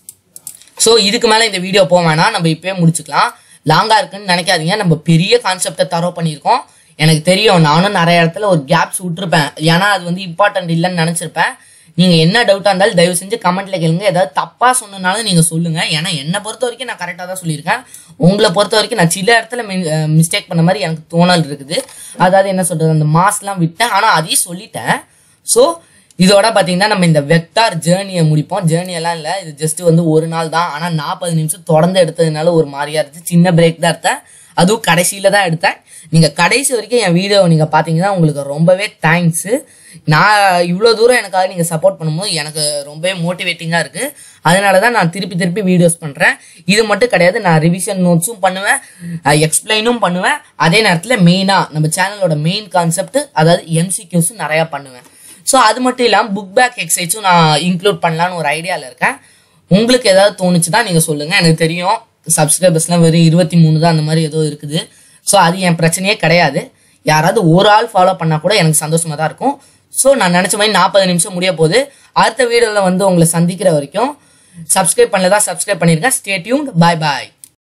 ஸோ இதுக்கு மேலே இந்த வீடியோ போக வேணாம் நம்ம இப்பயே முடிச்சுக்கலாம் லாங்காக இருக்குன்னு நினைக்காதீங்க நம்ம பெரிய கான்செப்டை தரோ பண்ணியிருக்கோம் எனக்கு தெரியும் நானும் நிறைய இடத்துல ஒரு கேப்ஸ் விட்டுருப்பேன் ஏன்னா அது வந்து இம்பார்ட்டன்ட் இல்லைன்னு நினச்சிருப்பேன் நீங்கள் என்ன டவுட்டாக இருந்தாலும் தயவு செஞ்சு கமெண்ட்ல கேளுங்க ஏதாவது தப்பாக சொன்னனாலும் நீங்கள் சொல்லுங்கள் ஏன்னா என்னை பொறுத்த வரைக்கும் நான் கரெக்டாக தான் சொல்லியிருக்கேன் உங்களை பொறுத்த வரைக்கும் நான் சில இடத்துல மிஸ்டேக் பண்ண மாதிரி எனக்கு தோணல் இருக்குது அதாவது என்ன சொல்கிறது அந்த மாஸ்லாம் விட்டேன் ஆனால் அதையும் சொல்லிட்டேன் ஸோ இதோட பார்த்தீங்கன்னா நம்ம இந்த வெக்டார் ஜேர்னியை முடிப்போம் ஜேர்னி எல்லாம் இல்லை இது ஜஸ்ட் வந்து ஒரு நாள் தான் ஆனால் நாற்பது நிமிஷம் தொடர்ந்து எடுத்ததுனால ஒரு மாதிரியா இருந்துச்சு சின்ன பிரேக் தான் எடுத்தேன் அதுவும் கடைசியில் தான் எடுத்தேன் நீங்கள் கடைசி வரைக்கும் என் வீடியோ நீங்கள் பார்த்தீங்கன்னா உங்களுக்கு ரொம்பவே தேங்க்ஸு நான் இவ்வளோ தூரம் எனக்காக நீங்கள் சப்போர்ட் பண்ணும்போது எனக்கு ரொம்பவே மோட்டிவேட்டிங்காக இருக்குது அதனால தான் நான் திருப்பி திருப்பி வீடியோஸ் பண்ணுறேன் இது மட்டும் கிடையாது நான் ரிவிஷன் நோட்ஸும் பண்ணுவேன் எக்ஸ்பிளைனும் பண்ணுவேன் அதே நேரத்தில் மெயினாக நம்ம சேனலோட மெயின் கான்செப்ட் அதாவது எம்சிக்யூஸும் நிறையா பண்ணுவேன் ஸோ அது மட்டும் இல்லாமல் புக் பேக் எக்ஸசைஸும் நான் இன்க்ளூட் பண்ணலான்னு ஒரு ஐடியாவில் இருக்கேன் உங்களுக்கு ஏதாவது தோணுச்சுன்னா நீங்கள் சொல்லுங்கள் எனக்கு தெரியும் சப்ஸ்கிரைபர்ஸ்லாம் வெறும் இருபத்தி மூணு தான் அந்த மாதிரி ஏதோ இருக்குது ஸோ அது என் பிரச்சனையே கிடையாது யாராவது ஒரு ஆள் ஃபாலோ பண்ணால் கூட எனக்கு சந்தோஷமாக தான் இருக்கும் ஸோ நான் நினச்ச மாதிரி நாற்பது நிமிஷம் முடிய போகுது அடுத்த வீடியோவில் வந்து உங்களை சந்திக்கிற வரைக்கும் சப்ஸ்கிரைப் பண்ணலதான் சப்ஸ்கிரைப் பண்ணிருங்க ஸ்டே டியூன் பாய் பாய்